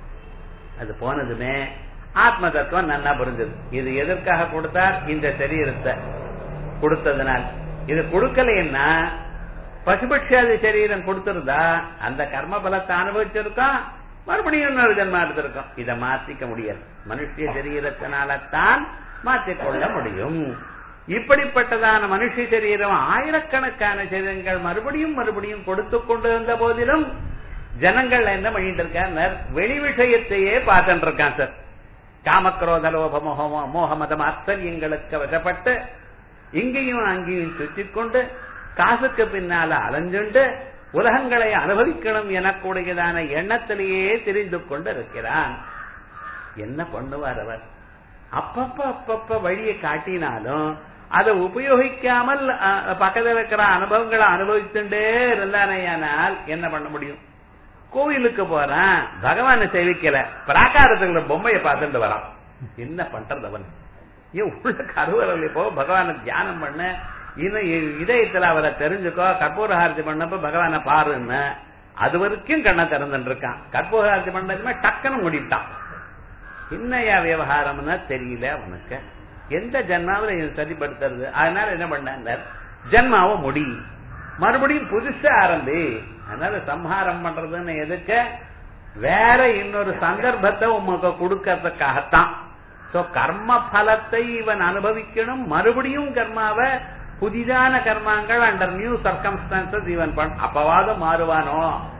அது போனதுமே ஆத்ம தத்துவம் நன்னா புரிஞ்சது இது எதற்காக கொடுத்தார் இந்த சரீரத்தை கொடுத்ததுனால் இது கொடுக்கலைன்னா பசுபட்சாதி சரீரம் கொடுத்திருந்தா அந்த கர்ம பலத்தை அனுபவிச்சிருக்கோம் மறுபடியும் இன்னொரு ஜென்மா எடுத்திருக்கோம் இதை மாத்திக்க முடியாது மனுஷ சரீரத்தினால்தான் மாற்றிக்கொள்ள முடியும் இப்படிப்பட்டதான மனுஷ சரீரம் ஆயிரக்கணக்கான சரீரங்கள் மறுபடியும் மறுபடியும் கொடுத்து கொண்டு இருந்த போதிலும் ஜனங்கள் என்ன பண்ணிட்டு இருக்காங்க வெளி விஷயத்தையே பார்த்துட்டு இருக்கான் சார் காமக்ரோத லோப மோகமோ மோகமதம் ஆச்சரியங்களுக்கு வசப்பட்டு இங்கேயும் அங்கேயும் சுற்றிக் கொண்டு காசுக்கு பின்னால அலைஞ்சுண்டு உலகங்களை அனுபவிக்கணும் எனக்கூடியதான எண்ணத்திலேயே தெரிந்து கொண்டு இருக்கிறான் என்ன பண்ணுவார் அவர் அப்பப்ப அப்பப்ப வழியை காட்டினாலும் அதை உபயோகிக்காமல் பக்கத்தில் இருக்கிற அனுபவங்களை அனுபவிச்சுட்டே இருந்தானேயானால் என்ன பண்ண முடியும் கோவிலுக்கு போறான் பகவானை சேவிக்கல பிராகாரத்துக்குள்ள பொம்மையை பார்த்துட்டு வரான் என்ன பண்றது அவன் ஏன் உள்ள கருவறையில் போ பகவானை தியானம் பண்ண இன்னும் இதயத்துல அவரை தெரிஞ்சுக்கோ கற்பூரஹாரதி பண்ணப்ப பகவானை பாருன்னு அது வரைக்கும் கண்ணை திறந்துட்டு இருக்கான் கற்பூரஹாரதி பண்ணதுமே டக்குன்னு முடிட்டான் என்னையா விவகாரம்னா தெரியல அவனுக்கு எந்த ஜென்மாவில இவன் சரிப்படுத்துறது அதனால என்ன பண்ணார் ஜென்மாவை முடி மறுபடியும் புதுசா ஆரம்பி அதனால சம்ஹாரம் பண்றதுன்னு எதுக்கு வேற இன்னொரு சந்தர்ப்பத்தை உமக்கு கொடுக்கறதுக்காகத்தான் சோ கர்ம பலத்தை இவன் அனுபவிக்கணும் மறுபடியும் கர்மாவை புதிதான கர்மாங்கள் அண்டர் நியூ சர்க்கம்ஸ்டான்சஸ் இவன் பண்ண அப்பவாத மாறுவானோ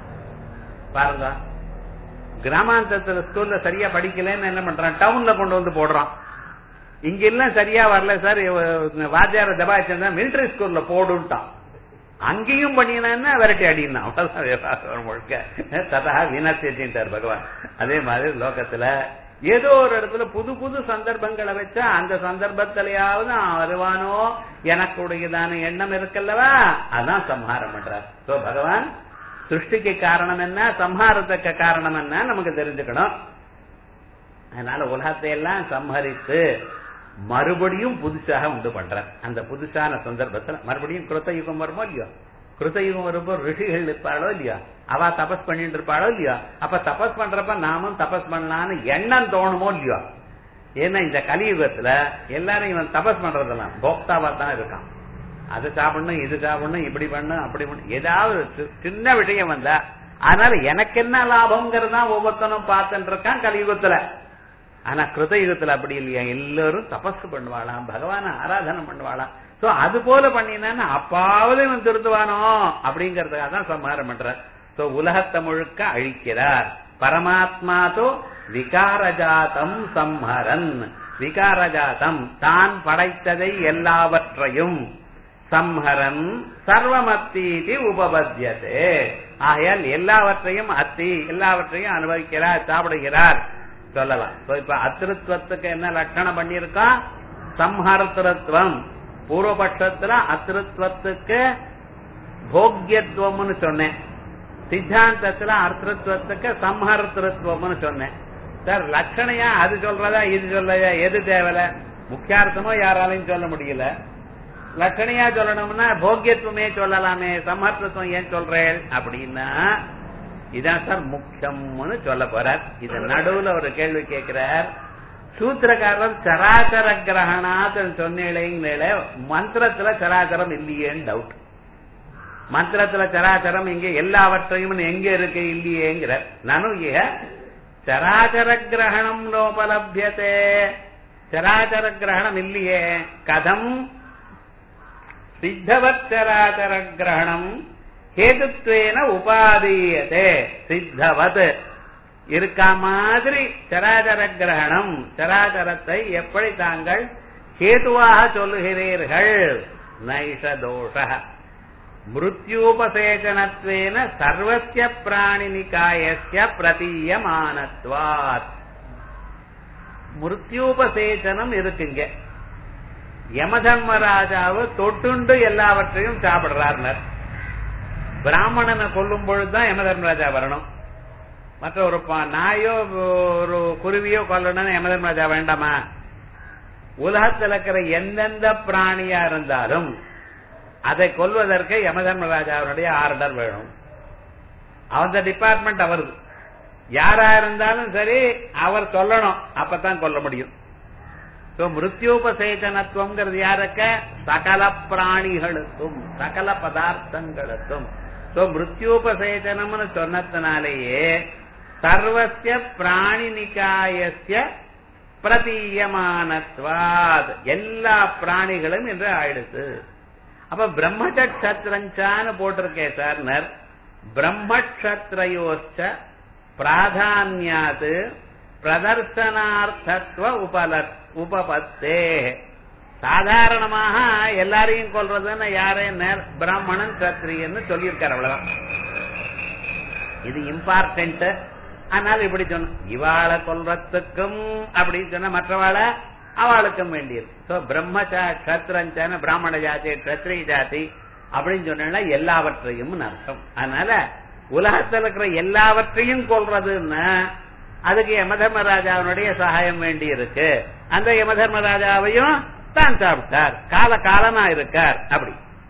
பாருங்க கிராமாந்தரத்துல ஸ்கூல்ல சரியா படிக்கலன்னு என்ன பண்றான் டவுன்ல கொண்டு வந்து போடுறான் இங்க எல்லாம் சரியா வரல சார் வாத்தியார தபாச்சந்தா மிலிட்டரி ஸ்கூல்ல போடுன்ட்டான் அங்கேயும் பண்ணினா விரட்டி அடினா அவ்வளவுதான் முழுக்க ததா வீணாத்திட்டார் பகவான் அதே மாதிரி லோகத்துல ஏதோ ஒரு இடத்துல புது புது சந்தர்ப்பங்களை வச்சா அந்த சந்தர்ப்பத்திலேயாவது வருவானோ எனக்குடையதான எண்ணம் இருக்கல்லவா அதான் சம்ஹாரம் பண்றார் சோ பகவான் சிருஷ்டிக்கு காரணம் என்ன சம்ஹாரத்துக்கு காரணம் என்ன நமக்கு தெரிஞ்சுக்கணும் அதனால உலகத்தை எல்லாம் சம்ஹரித்து மறுபடியும் புதுசாக உண்டு பண்றார் அந்த புதுசான சந்தர்ப்பத்துல மறுபடியும் கிருத்த யுகம் வருமோ இல்லையோ கிருத்த யுகம் வரும்போது ரிஷிகள் இருப்பாளோ இல்லையா அவ தபஸ் பண்ணிட்டு இருப்பாளோ இல்லையா அப்ப தபஸ் பண்றப்ப நாமும் தபஸ் பண்ணலாம்னு எண்ணம் தோணுமோ இல்லையோ ஏன்னா இந்த கலியுகத்துல எல்லாரும் இவன் தபஸ் பண்றதெல்லாம் போக்தாவா தான் இருக்கான் அது சாப்பிடணும் இது சாப்பிடணும் இப்படி பண்ணணும் அப்படி பண்ணணும் ஏதாவது சின்ன விஷயம் வந்தா அதனால எனக்கு என்ன லாபம்ங்கிறதான் ஒவ்வொருத்தனும் பார்த்துட்டு இருக்கான் கலியுகத்துல ஆனா கிருதயுகத்துல அப்படி இல்லையா எல்லாரும் தபஸ் பண்ணுவாளாம் பகவான ஆராதனை பண்ணுவாளாம் சோ அது போல பண்ணினா அப்பாவது இவன் திருந்துவானோ அப்படிங்கறதுக்காக தான் சம்ஹாரம் பண்ற So, உலகத்தை முழுக்க அழிக்கிறார் பரமாத்மா தோ விகாரஜாதம் சம்ஹரன் விகாரஜாதம் தான் படைத்ததை எல்லாவற்றையும் சம்ஹரன் சர்வமத்தீதி உபபத்தியதே ஆகையால் எல்லாவற்றையும் அத்தி எல்லாவற்றையும் அனுபவிக்கிறார் சாப்பிடுகிறார் சொல்லலாம் So, இப்ப அத்திருத்துவத்துக்கு என்ன லட்சணம் பண்ணியிருக்கோம் சம்ஹர்த்திருத்துவம் பூர்வபட்சத்துல அத்திருத்துவத்துக்கு போக்கியத்துவம்னு சொன்னேன் சித்தாந்தத்துல அர்த்தத்துவத்துக்கு சம்ஹர்த்திருத்துவம்னு சொன்னேன் சார் லட்சணையா அது சொல்றதா இது சொல்றதா எது தேவல முக்கியார்த்தமோ யாராலையும் சொல்ல முடியல லட்சணையா சொல்லணும்னா போக்கியத்துவமே சொல்லலாமே சமர்த்தத்துவம் ஏன் சொல்றேன் அப்படின்னா இதான் சார் முக்கியம்னு சொல்ல போறார் இது நடுவுல ஒரு கேள்வி கேட்கிறார் சூத்திரக்காரர் சராச்சர கிரகணாத் சொன்னீங்களே மந்திரத்துல சராச்சரம் இல்லையேன்னு டவுட் மந்திரத்துல சராச்சரம் இங்க எல்லாவற்றையும் எங்க இருக்கு இல்லையேங்கிற நனு இக சராச்சர கிரகணம் நோபலபியதே சராச்சர கிரகணம் இல்லையே கதம் சித்தவத் சராச்சர கிரகணம் ஹேதுத்வேன உபாதீயதே சித்தவத் இருக்கா மாதிரி சராச்சர கிரகணம் சராச்சரத்தை எப்படி தாங்கள் ஹேதுவாக சொல்லுகிறீர்கள் நைஷ தோஷ மிருத்யூபசேச்சனத்வேன சர்வசிய பிராணினிகாயஸ்ய பிரதீயமானத்வாத் மிருத்யூபசேச்சனம் இருக்குங்க யமதர்மராஜாவு தொட்டுண்டு எல்லாவற்றையும் சாப்பிடுறாருனர் பிராமணனை கொல்லும் பொழுதுதான் யமதர்மராஜா வரணும் மற்ற ஒரு ப- நாயோ ஒரு குருவியோ கொல்லணும்னு யமதர்மராஜா வேண்டாமா உலகத்தில் இருக்கிற எந்தெந்த பிராணியா இருந்தாலும் அதை கொல்வதற்கு யமதர்மராஜாவுடைய ஆர்டர் வேணும் அந்த டிபார்ட்மெண்ட் அவருது யாரா இருந்தாலும் சரி அவர் சொல்லணும் அப்பதான் கொல்ல முடியும் சோ மிருத்யூபசேதனத்துவம்ங்கிறது யாருக்க சகல பிராணிகளுக்கும் சகல பதார்த்தங்களுக்கும் சோ மிருத்யூபசேதனம்னு சொன்னதுனாலேயே சர்வசிய பிராணி நிகாயசிய பிரதீயமானத்வாத் எல்லா பிராணிகளும் என்று ஆயிடுச்சு அப்ப பிரம்மச்சத்திரஞ்சான்னு போட்டிருக்கேன் சார் நர் பிரம்மக்ஷத்ரயோச்ச பிராதான்யாத் பிரதர்சனார்த்தத்துவ உபல உபபத்தே சாதாரணமாக எல்லாரையும் கொல்றதுன்னு யாரே நேர் பிராமணன் சத்திரியன்னு சொல்லியிருக்காரு அவ்வளவுதான் இது இம்பார்ட்டன்ட் ஆனால் இப்படி சொன்ன இவாளை கொல்றதுக்கும் அப்படின்னு சொன்ன மற்றவாளை அவளுக்கும் வேண்டியது சோ பிரம்மச்சா கத்திரஞ்சான பிராமண ஜாதி கத்திரிய ஜாதி அப்படின்னு சொன்னா எல்லாவற்றையும் அர்த்தம் அதனால உலகத்தில் இருக்கிற எல்லாவற்றையும் கொல்றதுன்னா அதுக்கு யமதர்மராஜாவினுடைய சகாயம் வேண்டி இருக்கு அந்த யமதர்மராஜாவையும் தான் சாப்பிட்டார் கால காலமா இருக்கார் அப்படி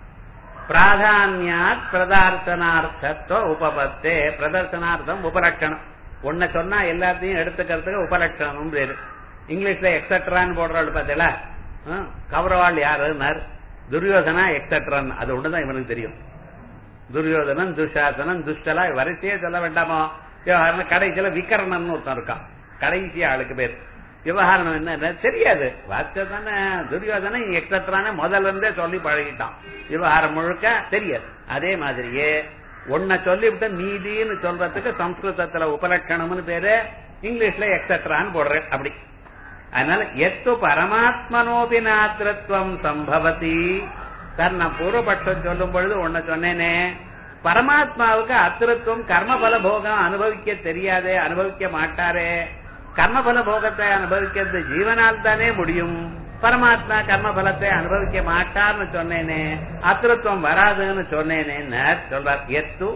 பிராதான்யாத் பிரதார்த்தனார்த்தத்துவ உபபத்தே பிரதர்சனார்த்தம் உபலட்சணம் ஒன்ன சொன்னா எல்லாத்தையும் எடுத்துக்கிறதுக்கு உபலட்சணம் பேரு இங்கிலீஷ்ல எக்ஸட்ரான்னு போடுறாள் பார்த்தீங்களா கௌரவாள் யாருன்னார் துரியோதனா எக்ஸட்ரான் அது ஒண்ணுதான் இவனுக்கு தெரியும் துரியோதனன் துஷாசனன் துஷ்டலா வரிசையே சொல்ல வேண்டாமோ விவகாரம் கடைசியில விக்கரணன் ஒருத்தன் இருக்கான் கடைசி ஆளுக்கு பேர் விவகாரம் என்ன தெரியாது வார்த்தை தானே துரியோதனன் எக்ஸட்ரான முதல்ல இருந்தே சொல்லி பழகிட்டான் விவகாரம் முழுக்க தெரியாது அதே மாதிரியே ஒன்ன சொல்லிவிட்டு நீதின்னு சொல்றதுக்கு சம்ஸ்கிருதத்துல உபலட்சணம்னு பேரு இங்கிலீஷ்ல எக்ஸட்ரான்னு போடுறேன் அப்படி அதனால எத்து பரமாத்மனோபி நாத்திரத்துவம் சம்பவதி சார் நான் பூர்வபட்சம் சொல்லும் பொழுது ஒன்ன சொன்னேனே பரமாத்மாவுக்கு அத்திருத்துவம் கர்மபல போகம் அனுபவிக்க தெரியாதே அனுபவிக்க மாட்டாரே கர்மபல போகத்தை அனுபவிக்கிறது ஜீவனால் தானே முடியும் பரமாத்மா கர்மபலத்தை அனுபவிக்க மாட்டார்னு சொன்னேனே அத்திருத்துவம் வராதுன்னு சொன்னேனே சொல்றார் எத்து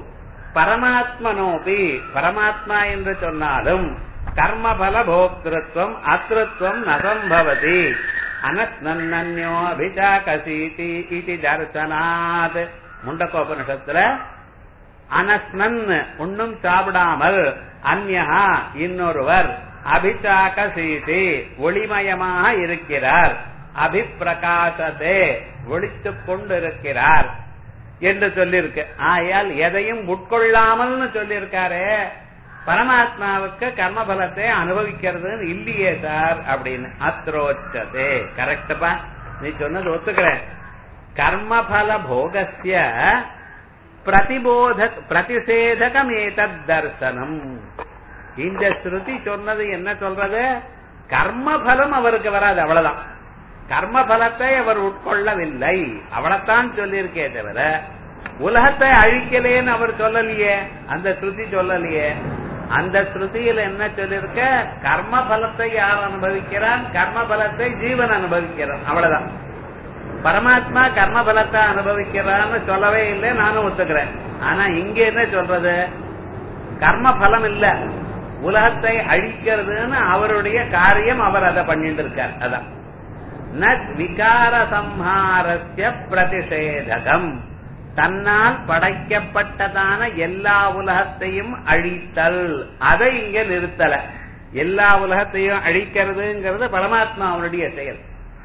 பரமாத்மனோபி பரமாத்மா என்று சொன்னாலும் கர்மபல போக்திருத்துவம் அத்திருத்துவம் நசம்பவதி அனஸ்னன்யோ அபிஜாகசீதி இது தர்சனாத் முண்டகோபனிஷத்துல அனஸ்னன் ஒன்னும் சாப்பிடாமல் அந்யா இன்னொருவர் அபிசாகசீதி ஒளிமயமாக இருக்கிறார் அபிப்பிரகாசத்தே ஒளித்துக் கொண்டிருக்கிறார் என்று சொல்லியிருக்கு ஆயால் எதையும் உட்கொள்ளாமல்னு சொல்லியிருக்காரு பரமாத்மாவுக்கு கர்மபலத்தை அனுபவிக்கிறது இல்லையே சார் அப்படின்னு அத்ரோச்சதே கரெக்டப்பா நீ சொன்னது ஒத்துக்கிறேன் கர்மபல போகசிய பிரதிபோத பிரதிஷேதகமேதத் தர்சனம் இந்த ஸ்ருதி சொன்னது என்ன சொல்றது கர்மபலம் அவருக்கு வராது அவ்வளவுதான் கர்மபலத்தை அவர் உட்கொள்ளவில்லை அவளைத்தான் சொல்லியிருக்கே தவிர உலகத்தை அழிக்கலேன்னு அவர் சொல்லலையே அந்த ஸ்ருதி சொல்லலையே அந்த ஸ்ருதியில் என்ன சொல்லிருக்க கர்ம பலத்தை யார் அனுபவிக்கிறான் கர்ம பலத்தை ஜீவன் அனுபவிக்கிறான் அவ்வளவுதான் பரமாத்மா கர்ம பலத்தை அனுபவிக்கிறான்னு சொல்லவே இல்லை நானும் ஒத்துக்கிறேன் ஆனா இங்க என்ன சொல்றது கர்ம பலம் இல்ல உலகத்தை அழிக்கிறதுன்னு அவருடைய காரியம் அவர் அதை பண்ணிட்டு இருக்கார் அதான் நத் விகார சம்ஹாரஸ்ய பிரதிஷேதகம் தன்னால் படைக்கப்பட்டதான எல்லா உலகத்தையும் அழித்தல் அதை இங்க நிறுத்தல எல்லா உலகத்தையும் அழிக்கிறதுங்கிறது பரமாத்மா அவருடைய செயல்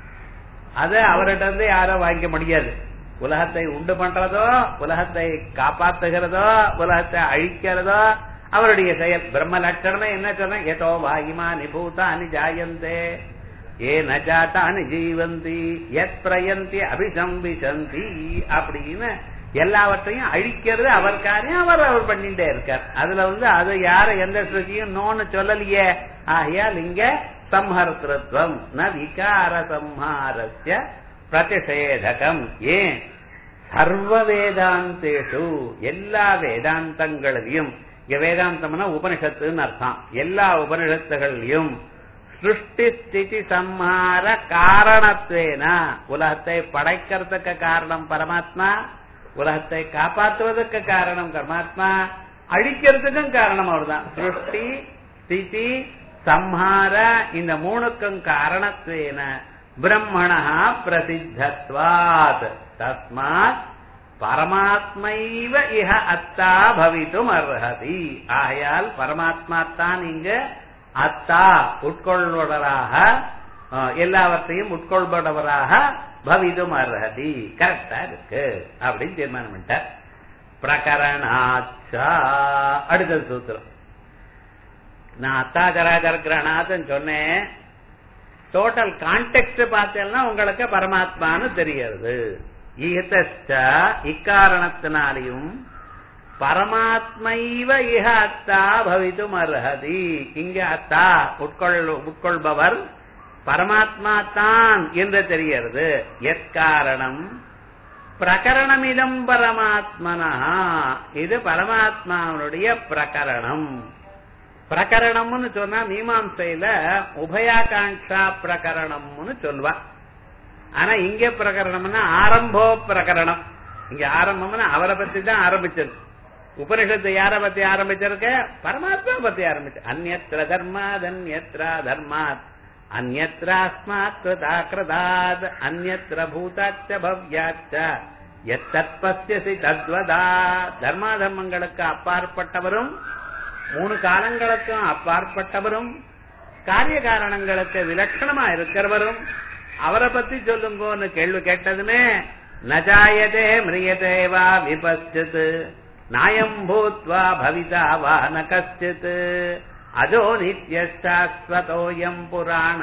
அதை அவர்கிட்ட இருந்து யாரும் வாங்கிக்க முடியாது உலகத்தை உண்டு பண்றதோ உலகத்தை காப்பாத்துகிறதோ உலகத்தை அழிக்கிறதோ அவருடைய செயல் பிரம்ம லட்சணமே என்ன சொன்ன ஏதோ வாயுமா நிபூதானி ஜாயந்தே ஏ நஜாத்தானி ஜீவந்தி எத் பிரயந்தி அபிசம்பிசந்தி அப்படின்னு எல்லாவற்றையும் அழிக்கிறது அவர் காரியம் அவர் அவர் பண்ணிட்டே இருக்கார் அதுல வந்து அது யார எந்த ஸ்ருதியும் நோன்னு சொல்லலையே ஆகையால் இங்க சம்ஹர்த்திருவம் ந விகார சம்ஹாரஸ்ய பிரதிஷேதகம் ஏன் சர்வ வேதாந்தேஷு எல்லா வேதாந்தங்களிலையும் இங்க வேதாந்தம்னா உபனிஷத்துன்னு அர்த்தம் எல்லா உபனிஷத்துகள்லையும் சிருஷ்டி ஸ்திதி சம்ஹார காரணத்வேன உலகத்தை படைக்கிறதுக்கு காரணம் பரமாத்மா உலகத்தை காப்பாற்றுவதற்கு காரணம் பரமாத்மா அழிக்கிறதுக்கும் காரணம் அவர்தான் சிருஷ்டி ஸ்திதி சம்ஹார இந்த மூணுக்கும் காரணத்வேன பிரம்மணா பிரசித்தத்வாத் தஸ்மாத் பரமாத்மைவ இஹ அத்தா பவித்தும் அர்ஹதி ஆகையால் பரமாத்மா தான் இங்க அத்தா உட்கொள்வதராக எல்லாவற்றையும் உட்கொள்பவராக பவிதும் அர்ஹதி கரெக்டா இருக்கு அப்படின்னு தீர்மானம் பண்ணிட்டார் பிரகரணாச்சா அடுத்தது சூத்திரம் நான் அத்தா ஜராஜர கிரகணாத்னு சொன்னேன் டோட்டல் கான்டெக்ட் பார்த்தேன்னா உங்களுக்கு பரமாத்மான்னு தெரிகிறது ஈகத்த இக்காரணத்தினாலையும் பரமாத்மைவ இஹ அத்தா பவித்தும் அர்ஹதி இங்க அத்தா உட்கொள் உட்கொள்பவர் பரமாத்மா தான் என்று தெரிகிறது எக்காரணம் பிரகரணமிதம் பரமாத்மனா இது பரமாத்மாவுடைய பிரகரணம் பிரகரணம்னு சொன்னா மீமாம்சையில உபயாகாங்ஷா பிரகரணம்னு சொல்வா ஆனா இங்க பிரகரணம்னா ஆரம்போ பிரகரணம் இங்க ஆரம்பம்னா அவரை பத்தி தான் ஆரம்பிச்சது உபனிஷத்து யார பத்தி ஆரம்பிச்சிருக்க பரமாத்மா பத்தி ஆரம்பிச்சு அந்நத்திர தர்மாத் அந்நத்ரா தர்மாத் அந்நத்ராஸ்மாத் கிருதா கிருதாத் அந்நத்திர பூதாச்ச பவ்யாச்ச எத்தத் பசியசி தத்வதா தர்மா தர்மங்களுக்கு அப்பாற்பட்டவரும் மூணு காலங்களுக்கும் அப்பாற்பட்டவரும் காரிய காரணங்களுக்கு விலட்சணமா இருக்கிறவரும் அவரை பத்தி சொல்லுங்கன்னு கேள்வி கேட்டதுமே நஜாயதே மிரியதே வா விபஸ்சித் நாயம் பூத்வா பவிதா வா ந கஷ்டித் அஜோ நித்யசாஸ்வதோயம் புராண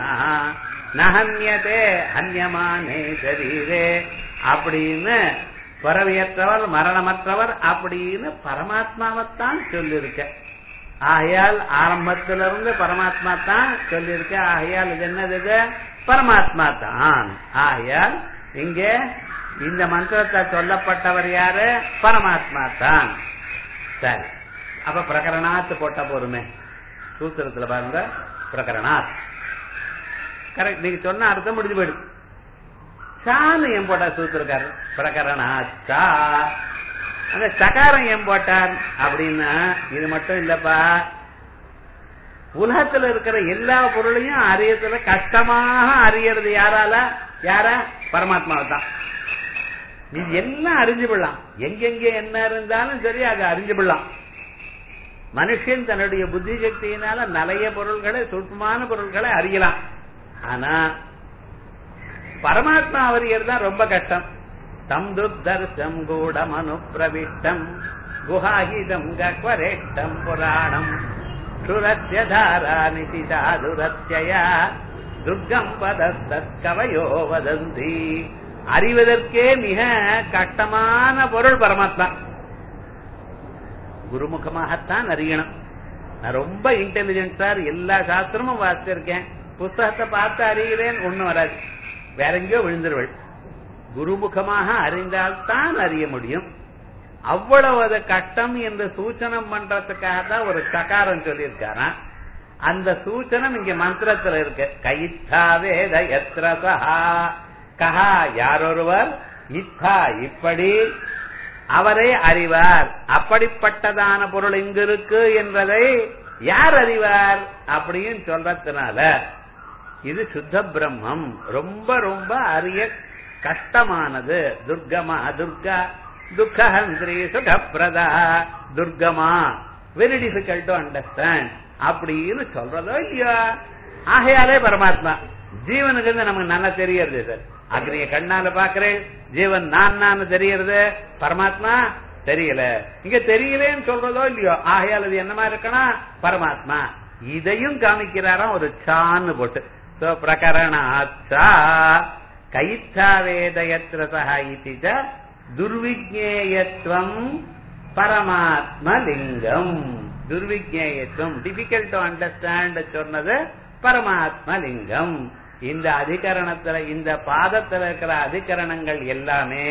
நஹன்யதே ஹன்யமானே சரீரே அப்படின்னு பரவியற்றவர் மரணமற்றவர் அப்படின்னு பரமாத்மாவைத்தான் சொல்லியிருக்க ஆகையால் ஆரம்பத்திலிருந்து பரமாத்மா தான் சொல்லியிருக்க ஆகையால் இது என்னது இது பரமாத்மா தான் ஆகையால் இங்க இந்த மந்திரத்தை சொல்லப்பட்டவர் யாரு பரமாத்மா தான் சரி அப்ப பிரகரணாத்து போட்ட போருமே சூத்திரத்துல பாருங்க பிரகரணாத் கரெக்ட் நீங்க சொன்ன அர்த்தம் முடிஞ்சு போயிடுது சான்னு எம் போட்டார் சூத்திரக்காரு பிரகரணாச்சா அந்த சகாரம் ஏன் போட்டார் அப்படின்னா இது மட்டும் இல்லப்பா உலகத்துல இருக்கிற எல்லா பொருளையும் அறியறதுல கஷ்டமாக அறியறது யாரால யாரா பரமாத்மாவை தான் இது எல்லாம் அறிஞ்சு விடலாம் எங்கெங்க என்ன இருந்தாலும் சரி அதை அறிஞ்சு விடலாம் மனுஷன் தன்னுடைய புத்தி சக்தியினால நிறைய பொருள்களை சுட்பமான பொருள்களை அறியலாம் ஆனா பரமாத்மா அறியறது தான் ரொம்ப கஷ்டம் தம் துர்தர்சம் கூடம் அனுப்பிரவிஷ்டம் குஹாகிதம் கக்வரேஷ்டம் புராணம் சுரஸ்ய தாரா நிசிதா துரத்யா துர்கம் பதஸ்தத் கவயோ வதந்தி அறிவதற்கே மிக கஷ்டமான பொருள் பரமாத்மா குருமுகமாகத்தான் அறியணும் நான் ரொம்ப இன்டெலிஜென்ட் சார் எல்லா சாஸ்திரமும் வாசிச்சிருக்கேன் புஸ்தகத்தை பார்த்து அறிகிறேன் ஒண்ணும் வராது வேற எங்கேயோ விழுந்துருவள் குருமுகமாக அறிந்தால்தான் அறிய முடியும் அவ்வளவு அது கஷ்டம் என்று சூச்சனம் பண்றதுக்காக தான் ஒரு சகாரம் சொல்லியிருக்காராம் அந்த சூச்சனம் இங்க மந்திரத்துல இருக்கு கைத்தா வேத எத்ரசா கஹா யாரொருவர் இத்தா இப்படி அவரே அறிவார் அப்படிப்பட்டதான பொருள் இங்கு இருக்கு என்பதை யார் அறிவார் அப்படின்னு சொல்றதுனால இது சுத்த பிரம்மம் ரொம்ப ரொம்ப அறிய கஷ்டமானது துர்கமா துர்கா துக்கஹந்திரி சுகப்பிரதா துர்கமா வெரி டிஃபிகல்ட் டு அண்டர்ஸ்டாண்ட் அப்படின்னு சொல்றதோ இல்லையா ஆகையாலே பரமாத்மா ஜீவனுக்கு இருந்து நமக்கு நல்லா தெரியறது சார் அக்னிய கண்ணால பாக்குறேன் ஜீவன் நான் நான் தெரியறது பரமாத்மா தெரியல இங்க தெரியலேன்னு சொல்றதோ இல்லையோ ஆகையால் அது என்னமா இருக்கணும் பரமாத்மா இதையும் காமிக்கிறாராம் ஒரு சான்னு போட்டு சோ பிரகரணாச்சா கைத்தா வேதயத்ரசா இதிஜ துர்விஜேயத்துவம் பரமாத்ம லிங்கம் துர்விஜேயத்துவம் டிபிகல்ட் டு அண்டர்ஸ்டாண்ட் சொன்னது பரமாத்ம லிங்கம் இந்த அதிகரணத்துல இந்த பாதத்துல இருக்கிற அதிகரணங்கள் எல்லாமே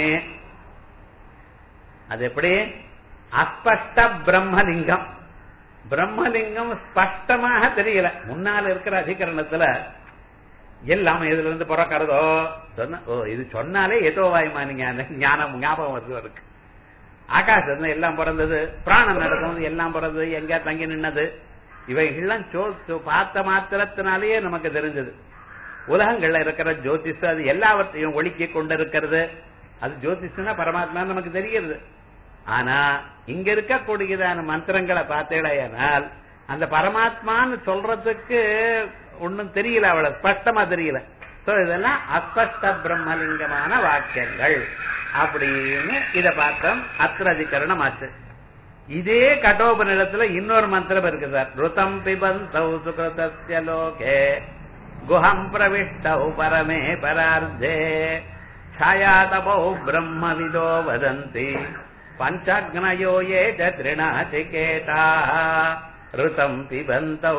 அது எப்படி அஸ்பஷ்ட பிரம்மலிங்கம் பிரம்மலிங்கம் ஸ்பஷ்டமாக தெரியல முன்னால இருக்கிற அதிகரணத்துல எல்லாம் இதுல இருந்து பிறக்கிறதோ சொன்ன ஓ இது சொன்னாலே ஏதோ வாயுமானி ஞானம் ஞாபகம் வருது இருக்கு ஆகாசத்துல எல்லாம் பிறந்தது பிராணம் நடந்தது எல்லாம் பிறந்தது எங்க தங்கி நின்னது இவைகள்லாம் பார்த்த மாத்திரத்தினாலேயே நமக்கு தெரிஞ்சது உலகங்கள்ல இருக்கிற ஜோதிஷ் அது எல்லாவற்றையும் ஒழுக்கி கொண்டிருக்கிறது அது ஜோதிஷனா பரமாத்மா நமக்கு தெரிகிறது ஆனா இங்க இருக்கக்கூடியதான மந்திரங்களை பார்த்தேடையானால் அந்த பரமாத்மான்னு சொல்றதுக்கு ஒன்னும் தெரியல அவ்வளவு ஸ்பஷ்டமா தெரியல சோ இதெல்லாம் அஸ்பஷ்ட பிரம்மலிங்கமான வாக்கியங்கள் அப்படின்னு இத பார்த்தோம் அத்திரதிகரணம் ஆச்சு இதே கட்டோபநிலத்துல இன்னொரு மந்திரம் இருக்கு சார் ருதம் பிபந்தௌ சுகிருதஸ்ய லோகே குஹம் பிரவிஷ்டௌ பரமே பரார்த்தே छायातपौ ब्रह्मविदो वदन्ति पञ्चाग्नयो ये च திருநாச்சிகேதாः ருதம் பிபந்தௌ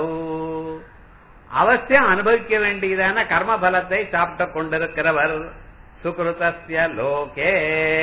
அவசியம் அனுபவிக்க வேண்டியதான கர்ம பலத்தை சாப்பிட்டு கொண்டிருக்கிறவர் சுகிருதஸ்ய லோகே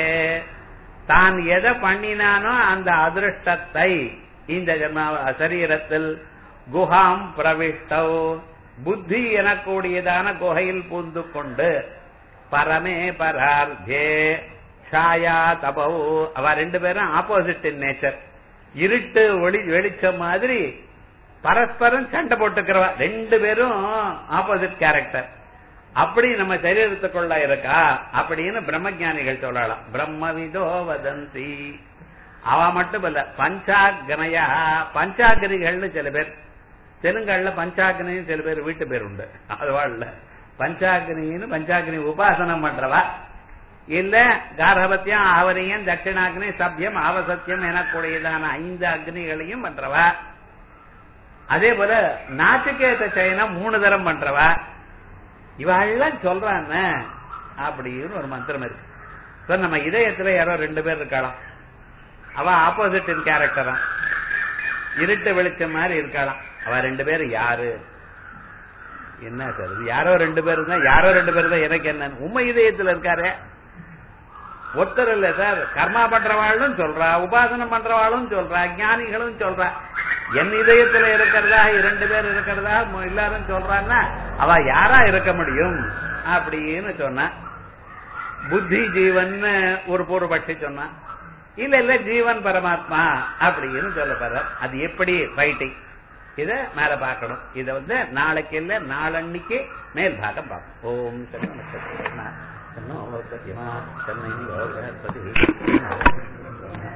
தான் எதை பண்ணினானோ அந்த அதிருஷ்டத்தை இந்த சரீரத்தில் குஹாம் பிரவிஷ்டௌ புத்தி எனக்கூடியதான குகையில் பூந்து கொண்டு பரமே பரார்த்தே ಛಾಯಾ தபௌ அவ ரெண்டு பேரும் ஆப்போசிட் இன் நேச்சர் இருட்டு ஒளி வெளிச்சம் மாதிரி பரஸ்பரம் சண்டை போட்டுக்கிறவ ரெண்டு பேரும் ஆப்போசிட் கேரக்டர் அப்படி நம்ம சரீரத்துக்குள்ள இருக்கா அப்படின்னு பிரம்மஜானிகள் சொல்லலாம் பிரம்மவிதோ வதந்தி அவ மட்டும் இல்ல பஞ்சாகனையா பஞ்சாகிரிகள்னு சில பேர் தெலுங்கல்ல பஞ்சாகினின்னு சில பேர் வீட்டு பேர் உண்டு அது வாழல பஞ்சாகினின்னு பஞ்சாகினி உபாசனம் பண்றவா இல்ல கார்கபத்தியம் ஆவரியம் தட்சிணாக்னி சத்தியம் ஆவசத்தியம் எனக்கூடியதான ஐந்து அக்னிகளையும் பண்றவா அதே போல நாச்சுக்கேத்த சயனம் மூணு தரம் பண்றவா இவாள்லாம் சொல்றாங்க அப்படின்னு ஒரு மந்திரம் இருக்கு So, நம்ம இதயத்துல யாரோ ரெண்டு பேர் இருக்கலாம் அவ ஆப்போசிட் இன் கேரக்டரா இருட்டு வெளிச்சம் மாதிரி இருக்கலாம் அவ ரெண்டு பேர் யாரு என்ன சார் இது யாரோ ரெண்டு பேர் தான் யாரோ ரெண்டு பேர் தான் எனக்கு என்ன உண்மை இதயத்துல இருக்காரு ஒருத்தர் இல்ல சார் கர்மா பண்றவாளும் சொல்றா உபாசனம் பண்றவாளும் சொல்றா ஞானிகளும் சொல்றா என் இதயத்துல இருக்கிறதா இரண்டு பேர் இருக்கிறதா மு- எல்லாரும் சொல்றான்னா அவ யாரா இருக்க முடியும் அப்படின்னு சொன்னா புத்தி ஜீவன் ஒரு பூர்வபட்சி சொன்னா இல்ல இல்ல ஜீவன் பரமாத்மா அப்படின்னு சொல்ல போற அது எப்படி ஃபைட்டிங் இத மேல பார்க்கணும் இத வந்து நாளைக்கு இல்ல நாளன்னைக்கு மேல் பாகம் பார்ப்போம் ஓம் சரி நமஸ்தே. சன்னோ வர்த்தமாத், சன்னை யோகஸ்பதி.